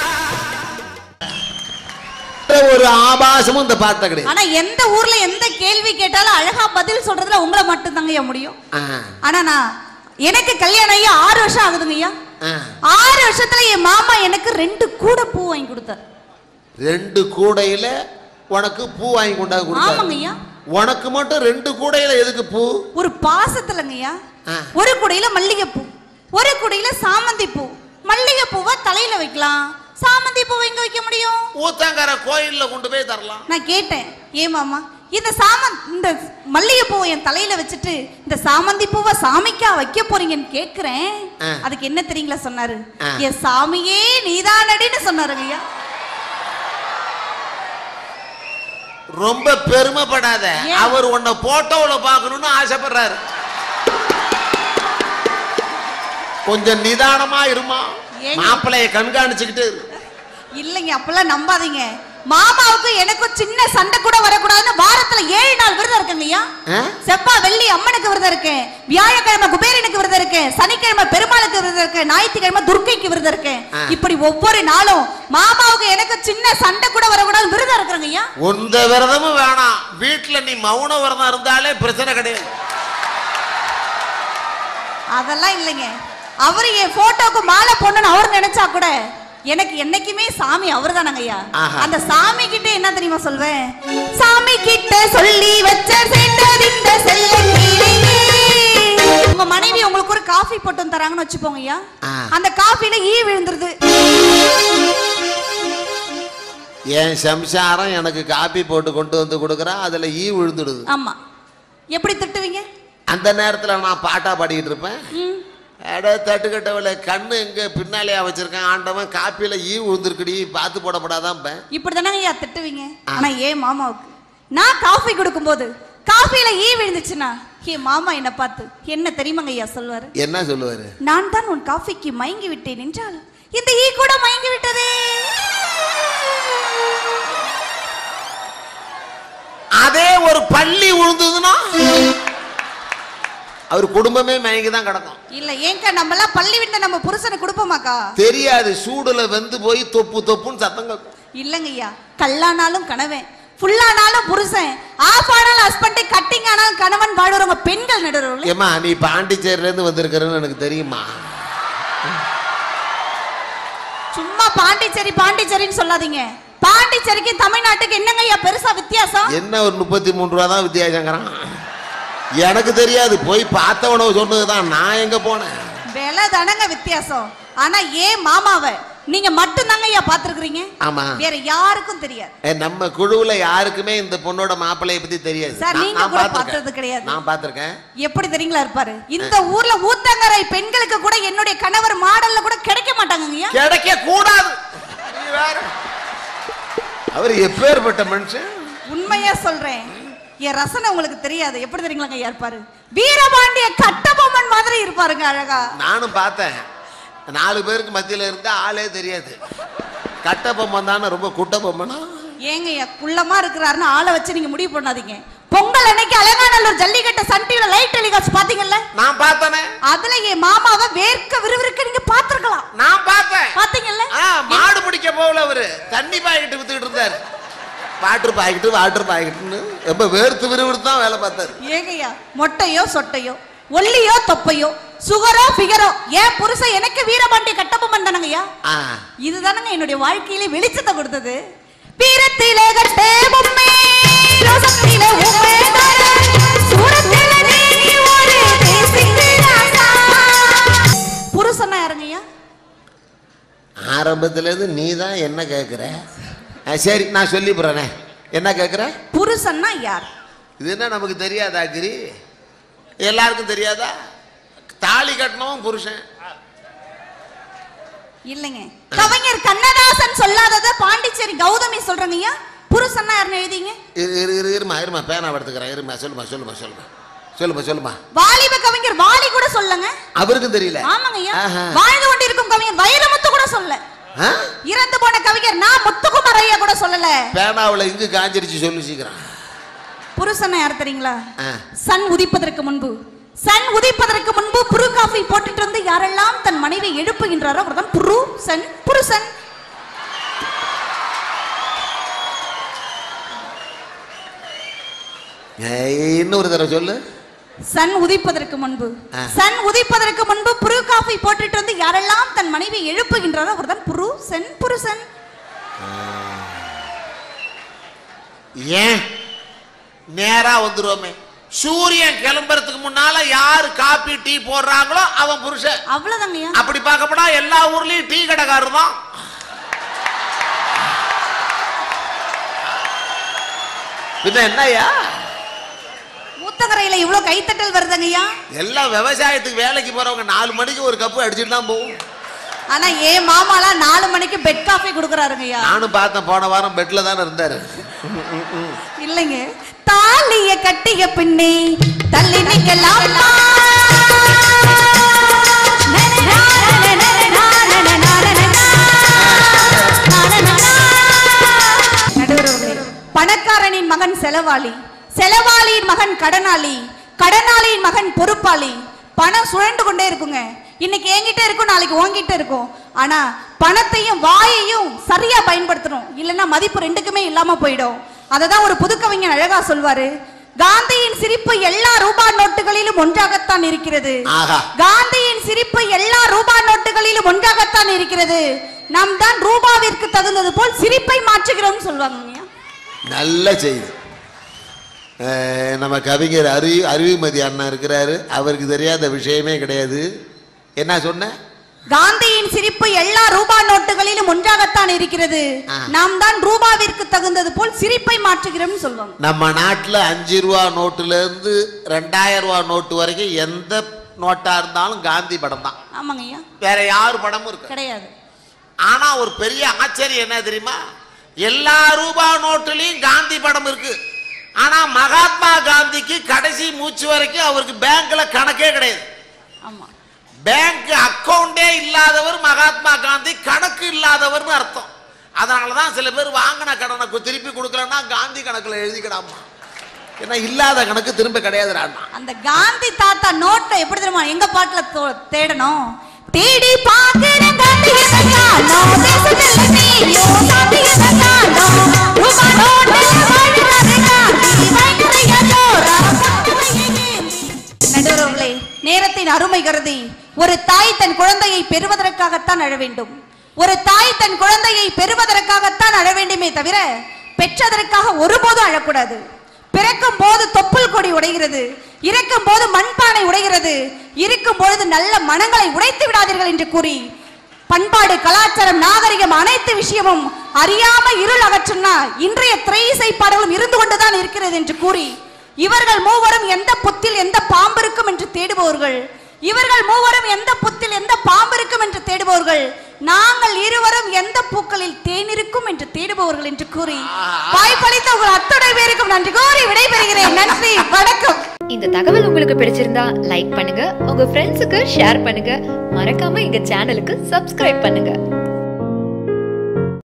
B: ஒரு ஆபாசமும் இந்த பாட்ட கிடையாது
C: ஆனா எந்த ஊர்ல எந்த கேள்வி கேட்டாலும் அழகா பதில் சொல்றதுல உங்களை மட்டும் தாங்க முடியும்
B: ஆ,
C: ஆனா நான் எனக்கு கல்யாணம் ஆகி ஆறு வருஷம் ஆகுதுங்க ஐயா
B: ஆ.
C: ஆறு வருஷத்துல என் மாமா எனக்கு ரெண்டு கூட பூ வாங்கி கொடுத்தாரு
B: ரெண்டு கூடையில உனக்கு பூ வாங்கி கொண்டாந்து கொடுத்தாரு
C: ஆமாங்க ஐயா
B: உனக்கு மட்டும் ரெண்டு கூடையில எதுக்கு பூ
C: ஒரு பாசத்துலங்க ஐயா
B: ஆ.
C: ஒரு குடையில மல்லிகைப்பூ ஒரு குடையில சாமந்தி பூ மல்லிகை பூவை தலையில வைக்கலாம் சாமந்தி பூவை எங்க வைக்க முடியும்
B: ஊத்தங்கர கோயில்ல கொண்டு போய் தரலாம்
C: நான் கேட்டேன் ஏன் மாமா இந்த சாமன் இந்த மல்லிகை பூவை என் தலையில வச்சுட்டு இந்த சாமந்தி பூவை சாமிக்கா வைக்க போறீங்கன்னு கேக்குறேன்
B: ஆ.
C: அதுக்கு என்ன தெரியுங்களா சொன்னாரு
B: ஆ.
C: என் சாமியே நீதானடின்னு சொன்னாருங்க ஐயா
B: ரொம்ப பெருமைப்படாத
C: ஏன்?
B: அவர் உன்னை போட்டோல பார்க்கணும்னு ஆசைப்படுறாரு கொஞ்சம் நிதானமா இருமா
C: ஏங்க?
B: மாப்பிளைய கண்காணிச்சுக்கிட்டு இரு.
C: இல்லைங்க அப்பெல்லாம் நம்பாதீங்க மாமாவுக்கும் எனக்கும் சின்ன சண்டை கூட வரக்கூடாதுன்னு வாரத்துல ஏழு நாள் விரதம் இருக்குங்க ஐயா
B: ஆ?
C: செவ்வா வெள்ளி அம்மனுக்கு விரதம் இருக்கேன் வியாழக்கிழமை குபேரனுக்கு விரதம் இருக்கேன் சனிக்கிழமை பெருமாளுக்கு விரதம் இருக்கேன் ஞாயிற்றுக்கிழமை துர்க்கைக்கு விரதம் இருக்கேன்
B: ஆ.
C: இப்படி ஒவ்வொரு நாளும் மாமாவுக்கு எனக்கு சின்ன சண்டை கூட வரக்கூடாது விரதம் இருக்கிறேங்க ஐயா
B: உந்த விரதமும் வேணாம் வீட்டுல நீ மௌன விரதம் இருந்தாலே பிரச்சனை கிடையாது
C: அதெல்லாம் இல்லைங்க அவரு என் போட்டோக்கு மாலை போடணும்னு அவர் நினைச்சா கூட எனக்கு என்னைக்குமே சாமி அவர் ஐயா
B: ஆஹா.
C: அந்த சாமி கிட்ட என்ன தெரியுமா சொல்வேன் சாமி கிட்ட சொல்லி வச்ச சேர்ந்தது இந்த செல்ல உங்க மனைவி உங்களுக்கு ஒரு காஃபி போட்டு வந்து தராங்கன்னு வச்சுப்போங்க ஐயா
B: ஆ.
C: அந்த காஃபில ஈ விழுந்துருது
B: என் சம்சாரம் எனக்கு காப்பி போட்டு கொண்டு வந்து கொடுக்குறா அதுல ஈ விழுந்துடுது
C: ஆமா எப்படி திட்டுவீங்க
B: அந்த நேரத்துல நான் பாட்டா பாடிக்கிட்டு இருப்பேன்
C: ம்.
B: அட தட்டுக்கட்டவள கண்ணு எங்க பின்னாலேயா வச்சிருக்கேன் ஆண்டவன் காப்பியில ஈ விழுந்துருக்குடி பார்த்து போடப்படாதான்
C: இப்படி தானே ஐயா திட்டுவீங்க ஆனா ஏன் மாமாவுக்கு நான் காஃபி கொடுக்கும்போது காஃபில ஈ விழுந்துச்சுன்னா என் மாமா என்ன பார்த்து என்ன தெரியுமாங்க ஐயா சொல்வாரு
B: என்ன சொல்லுவாரு
C: நான் தான் உன் காஃபிக்கு மயங்கி விட்டேன் என்றால் இந்த ஈ கூட மயங்கி விட்டதே
B: அதே ஒரு பள்ளி விழுந்ததுன்னா அவர் குடும்பமே மயங்கி தான் கிடக்கும்
C: இல்ல ஏங்கா நம்ம எல்லாம் பள்ளி விட்ட நம்ம புருஷனுக்கு கொடுப்போமாக்கா
B: தெரியாது சூடுல வெந்து போய் தொப்பு தொப்புன்னு சத்தம் கேட்கும்
C: இல்லங்க ஐயா கல்லானாலும் கணவன் ஃபுல்லானாலும் புருஷன் ஆஃப் ஆனாலும் ஹஸ்பண்ட் கட்டிங் ஆனாலும் கணவன் வாழ்றவங்க பெண்கள் நடுறவங்களே
B: ஏமா நீ பாண்டிச்சேரில இருந்து வந்திருக்கிறன்னு எனக்கு தெரியுமா
C: சும்மா பாண்டிச்சேரி பாண்டிச்சேரின்னு சொல்லாதீங்க பாண்டிச்சேரிக்கு தமிழ்நாட்டுக்கு என்னங்க ஐயா பெருசா வித்தியாசம்
B: என்ன ஒரு முப்பத்தி மூணு ரூபா தான் வித்தியாசங்கிறான் எனக்கு தெரியாது போய் பார்த்தவன சொன்னதுதான் நான் எங்க போனேன்
C: விலை தானங்க வித்தியாசம் ஆனா ஏன் மாமாவை நீங்க மட்டும் தாங்க ஐயா பாத்துருக்கீங்க
B: ஆமா
C: வேற யாருக்கும் தெரியாது
B: ஏ, நம்ம குழுவுல யாருக்குமே இந்த பொண்ணோட மாப்பிள்ளைய பத்தி தெரியாது
C: சார்,
B: நான்-
C: நீங்க
B: நான்
C: கூட
B: பார்த்திருக்கேன்.
C: பார்த்தது கிடையாது.
B: நான் பார்த்திருக்கேன்
C: எப்படி தெரியுங்களா இருப்பாரு இந்த ஊர்ல ஊத்தங்கரை பெண்களுக்கு கூட என்னுடைய கணவர் மாடல்ல கூட கிடைக்க மாட்டாங்க ஐயா
B: கிடைக்க கூடாது நீ வேற. அவர் எப்பேற்பட்ட மனுஷன்
C: உண்மையா சொல்றேன் என் ரசனை உங்களுக்கு தெரியாது எப்படி தெரியுங்களாங்க ஐயா இருப்பாரு வீரபாண்டிய கட்டபொம்மன் மாதிரி இருப்பாருங்க அழகா
B: நானும் பார்த்தேன் நாலு பேருக்கு மத்தியில இருந்தா ஆளே தெரியாது கட்ட பொம்மன் தானே ரொம்ப குட்ட பொம்மனா
C: ஏங்க ஐயா குள்ளமா இருக்கிறாருன்னு ஆளை வச்சு நீங்க முடிவு பண்ணாதீங்க பொங்கல் அன்னைக்கு அலங்காநல்லூர் ஜல்லிக்கட்டு சன் டிவில லைட் டெலிகாஸ்ட் பாத்தீங்கல்ல
B: நான் பார்த்தனே
C: அதுல என் மாமாவை வேர்க்க விறுவிறுக்க நீங்க பாத்துருக்கலாம்
B: நான் பார்த்தேன்
C: பாத்தீங்கல்ல
B: ஆ, மாடு பிடிக்க போகல அவரு தண்ணி பாக்கெட்டு வித்துக்கிட்டு இருந்தாரு வாட்டர் பாக்கெட்டு வாட்டர் பாக்கெட்டுன்னு ரொம்ப வேர்த்து விறுவிறுத்து தான் வேலை பார்த்தாரு
C: ஏங்கய்யா மொட்டையோ சொட்டையோ ஒல்லியோ தொப்பையோ சுகரோ பிகரோ ஏன் புருஷன் எனக்கு வீரபாண்டிய கட்டபொம்மன் தானங்கய்யா
B: ஆ
C: இதுதானங்க என்னுடைய வாழ்க்கையிலே வெளிச்சத்தை கொடுத்தது வீரத்திலே கட்டே பொம்மே ரோசத்திலே உம்மே தார சூரத்திலே நீ ஒரு தேசிங்கு ராசா புருஷனா யாருங்கய்யா
B: ஆரம்பத்துல இருந்து நீ தான் என்ன கேட்குற சரி நான் சொல்லி போறேனே என்ன கேட்குற
C: புருஷன்னா யார்
B: இது என்ன நமக்கு தெரியாதா கிரி எல்லாருக்கும் தெரியாதா தாலி கட்டினவன் புருஷன்
C: இல்லைங்க கவிஞர் கண்ணதாசன் சொல்லாதத பாண்டிச்சேரி கௌதமி சொல்றங்கய்யா புருஷன்னா யாருன்னு எழுதிங்க
B: இரு இரு இரு இருமா இருமா பேனா எடுத்துக்கிறேன் இருமா சொல்லுமா சொல்லுமா சொல்லுமா சொல்லுமா சொல்லுமா
C: வாலிப கவிஞர் வாலி கூட சொல்லங்க
B: அவருக்கும் தெரியல
C: ஆமாங்கய்யா
B: ஆஹா.
C: வாழ்ந்து கொண்டிருக்கும் கவிஞர் வைரமுத்து கூட சொல்ல
B: ஆ?
C: இறந்து போன கவிஞர் நான் முத்துக்குமார் ஐயா கூட சொல்லல
B: பேனாவுல இங்கு காஞ்சிருச்சு சொல்லு சீக்கிரம்
C: புருஷனை யார் தெரியுங்களா
B: ஆ.
C: சன் உதிப்பதற்கு முன்பு சன் உதிப்பதற்கு முன்பு புரு காஃபி போட்டுட்டு வந்து யாரெல்லாம் தன் மனைவியை எழுப்புகின்றாரோ அவர்தான் புரு சன் புருஷன்
B: ஏய், இன்னொரு தடவை சொல்லு
C: சன் உதிப்பதற்கு முன்பு
B: ஆ.
C: சன் உதிப்பதற்கு முன்பு புரு காஃபி போட்டுட்டு வந்து யாரெல்லாம் தன் மனைவியை எழுப்புகின்றாரோ அவர்தான் புரு சன் புருஷன்
B: ஏன் நேரா வந்துருவோமே சூரியன் கிளம்புறதுக்கு முன்னால யாரு காபி டீ போடுறாங்களோ அவன் புருஷன்
C: அவ்வளவுதாங்கய்யா
B: அப்படி பார்க்கப்படா எல்லா ஊர்லயும் டீ கடைக்காரர் தான் பின்ன என்னய்யா
C: ஊத்தங்கரையில இவ்வளவு கைத்தட்டல் வருதுங்கய்யா
B: எல்லாம் விவசாயத்துக்கு வேலைக்கு போறவங்க நாலு மணிக்கு ஒரு கப்பு அடிச்சுட்டு தான் போகும்
C: ஆனா ஏன் மாமாலாம் நாலு மணிக்கு பெட் காஃபி கொடுக்குறாருங்கய்யா
B: நானும் பார்த்தேன் போன வாரம் பெட்ல தானே இருந்தாரு
C: இல்லைங்க தாலிய கட்டிய பின்னே தள்ளி நிக்கலாமா நடுவர்களே, பணக்காரனின் மகன் செலவாளி செலவாளியின் மகன் கடனாளி கடனாளியின் மகன் பொறுப்பாளி பணம் சுழண்டு கொண்டே இருக்குங்க இன்னைக்கு என்கிட்ட இருக்கும் நாளைக்கு உன்கிட்ட இருக்கும் ஆனா பணத்தையும் வாயையும் சரியா பயன்படுத்தணும் இல்லைன்னா மதிப்பு ரெண்டுக்குமே இல்லாம போயிடும் அதை தான் ஒரு புதுக்கவிஞன் அழகா சொல்வாரு காந்தியின் சிரிப்பு எல்லா ரூபாய் நோட்டுகளிலும் ஒன்றாகத்தான் இருக்கிறது
B: ஆஹா.
C: காந்தியின் சிரிப்பு எல்லா ரூபாய் நோட்டுகளிலும் ஒன்றாகத்தான் இருக்கிறது நாம் தான் ரூபாவிற்கு தகுந்தது போல் சிரிப்பை மாற்றுகிறோம் சொல்லுவாங்க
B: நல்ல செய்தி அஹ் நம்ம கவிஞர் அறி அறிவுமதி அண்ணா இருக்கிறாரு அவருக்கு தெரியாத விஷயமே கிடையாது என்ன சொன்ன
C: காந்தியின் சிரிப்பு எல்லா ரூபாய் நோட்டுகளிலும் ஒன்றாகத்தான் இருக்கிறது
B: ஆ.
C: நாம் தான் ரூபாவிற்கு தகுந்தது போல் சிரிப்பை மாற்றுகிறோம் சொல்லுவாங்க
B: நம்ம நாட்டில் அஞ்சு ரூபா நோட்டுல இருந்து ரெண்டாயிரம் ரூபா நோட்டு வரைக்கும் எந்த நோட்டா இருந்தாலும் காந்தி படம் தான்
C: ஆமாங்க ஐயா
B: வேற யார் படமும் இருக்கு
C: கிடையாது
B: ஆனா ஒரு பெரிய ஆச்சரியம் என்ன தெரியுமா எல்லா ரூபா நோட்டுலயும் காந்தி படம் இருக்கு ஆனா மகாத்மா காந்திக்கு கடைசி மூச்சு வரைக்கும் அவருக்கு பேங்க்ல கணக்கே கிடையாது
C: ஆமா
B: பேங்க் அக்கவுண்டே இல்லாதவர் மகாத்மா காந்தி கணக்கு இல்லாதவர்னு அர்த்தம் அதனாலதான் சில பேர் வாங்கின கடனை கு- திருப்பி கொடுக்கலன்னா காந்தி கணக்குல எழுதிக்கிடாமா ஏன்னா இல்லாத கணக்கு திரும்ப கிடையாதுடாண்ணா
C: அந்த காந்தி தாத்தா நோட்டை எப்படி தெரியுமா எங்க பாட்டுல தோ- தேடணும் தேடி பாக்குறேன் காந்தி காணோம் தேசத்துல நீயோ காந்தி காணோம் ரூபா நோட்டுல வாழ்றது காந்தி வைக்கிறைய ஜோரா நடுவர்களே நேரத்தின் அருமை கருதி ஒரு தாய் தன் குழந்தையை பெறுவதற்காகத்தான் அழ வேண்டும் ஒரு தாய் தன் குழந்தையை பெறுவதற்காகத்தான் அழ வேண்டுமே தவிர பெற்றதற்காக ஒருபோதும் அழக்கூடாது பிறக்கும் போது தொப்புள் கொடி உடைகிறது இறக்கும் போது மண்பானை உடைகிறது இருக்கும் பொழுது நல்ல மனங்களை உடைத்து விடாதீர்கள் என்று கூறி பண்பாடு கலாச்சாரம் நாகரிகம் அனைத்து விஷயமும் அறியாம இருள் அகற்றுனா இன்றைய திரையிசை பாடலும் இருந்து கொண்டுதான் இருக்கிறது என்று கூறி இவர்கள் மூவரும் எந்த புத்தில் எந்த பாம்பு இருக்கும் என்று தேடுபவர்கள் இவர்கள் மூவரும் எந்த புத்தில் எந்த பாம்பு இருக்கும் என்று தேடுபவர்கள் நாங்கள் இருவரும் எந்த பூக்களில் தேன் இருக்கும் என்று தேடுபவர்கள் என்று கூறி வாய்ப்பளித்த உங்கள் அத்துணை பேருக்கும் நன்றி கூறி விடைபெறுகிறேன் நன்றி வணக்கம்
D: இந்த தகவல் உங்களுக்கு பிடிச்சிருந்தா லைக் பண்ணுங்க உங்க ஃப்ரெண்ட்ஸுக்கு ஷேர் பண்ணுங்க மறக்காம எங்க சேனலுக்கு சப்ஸ்கிரைப் பண்ணுங்க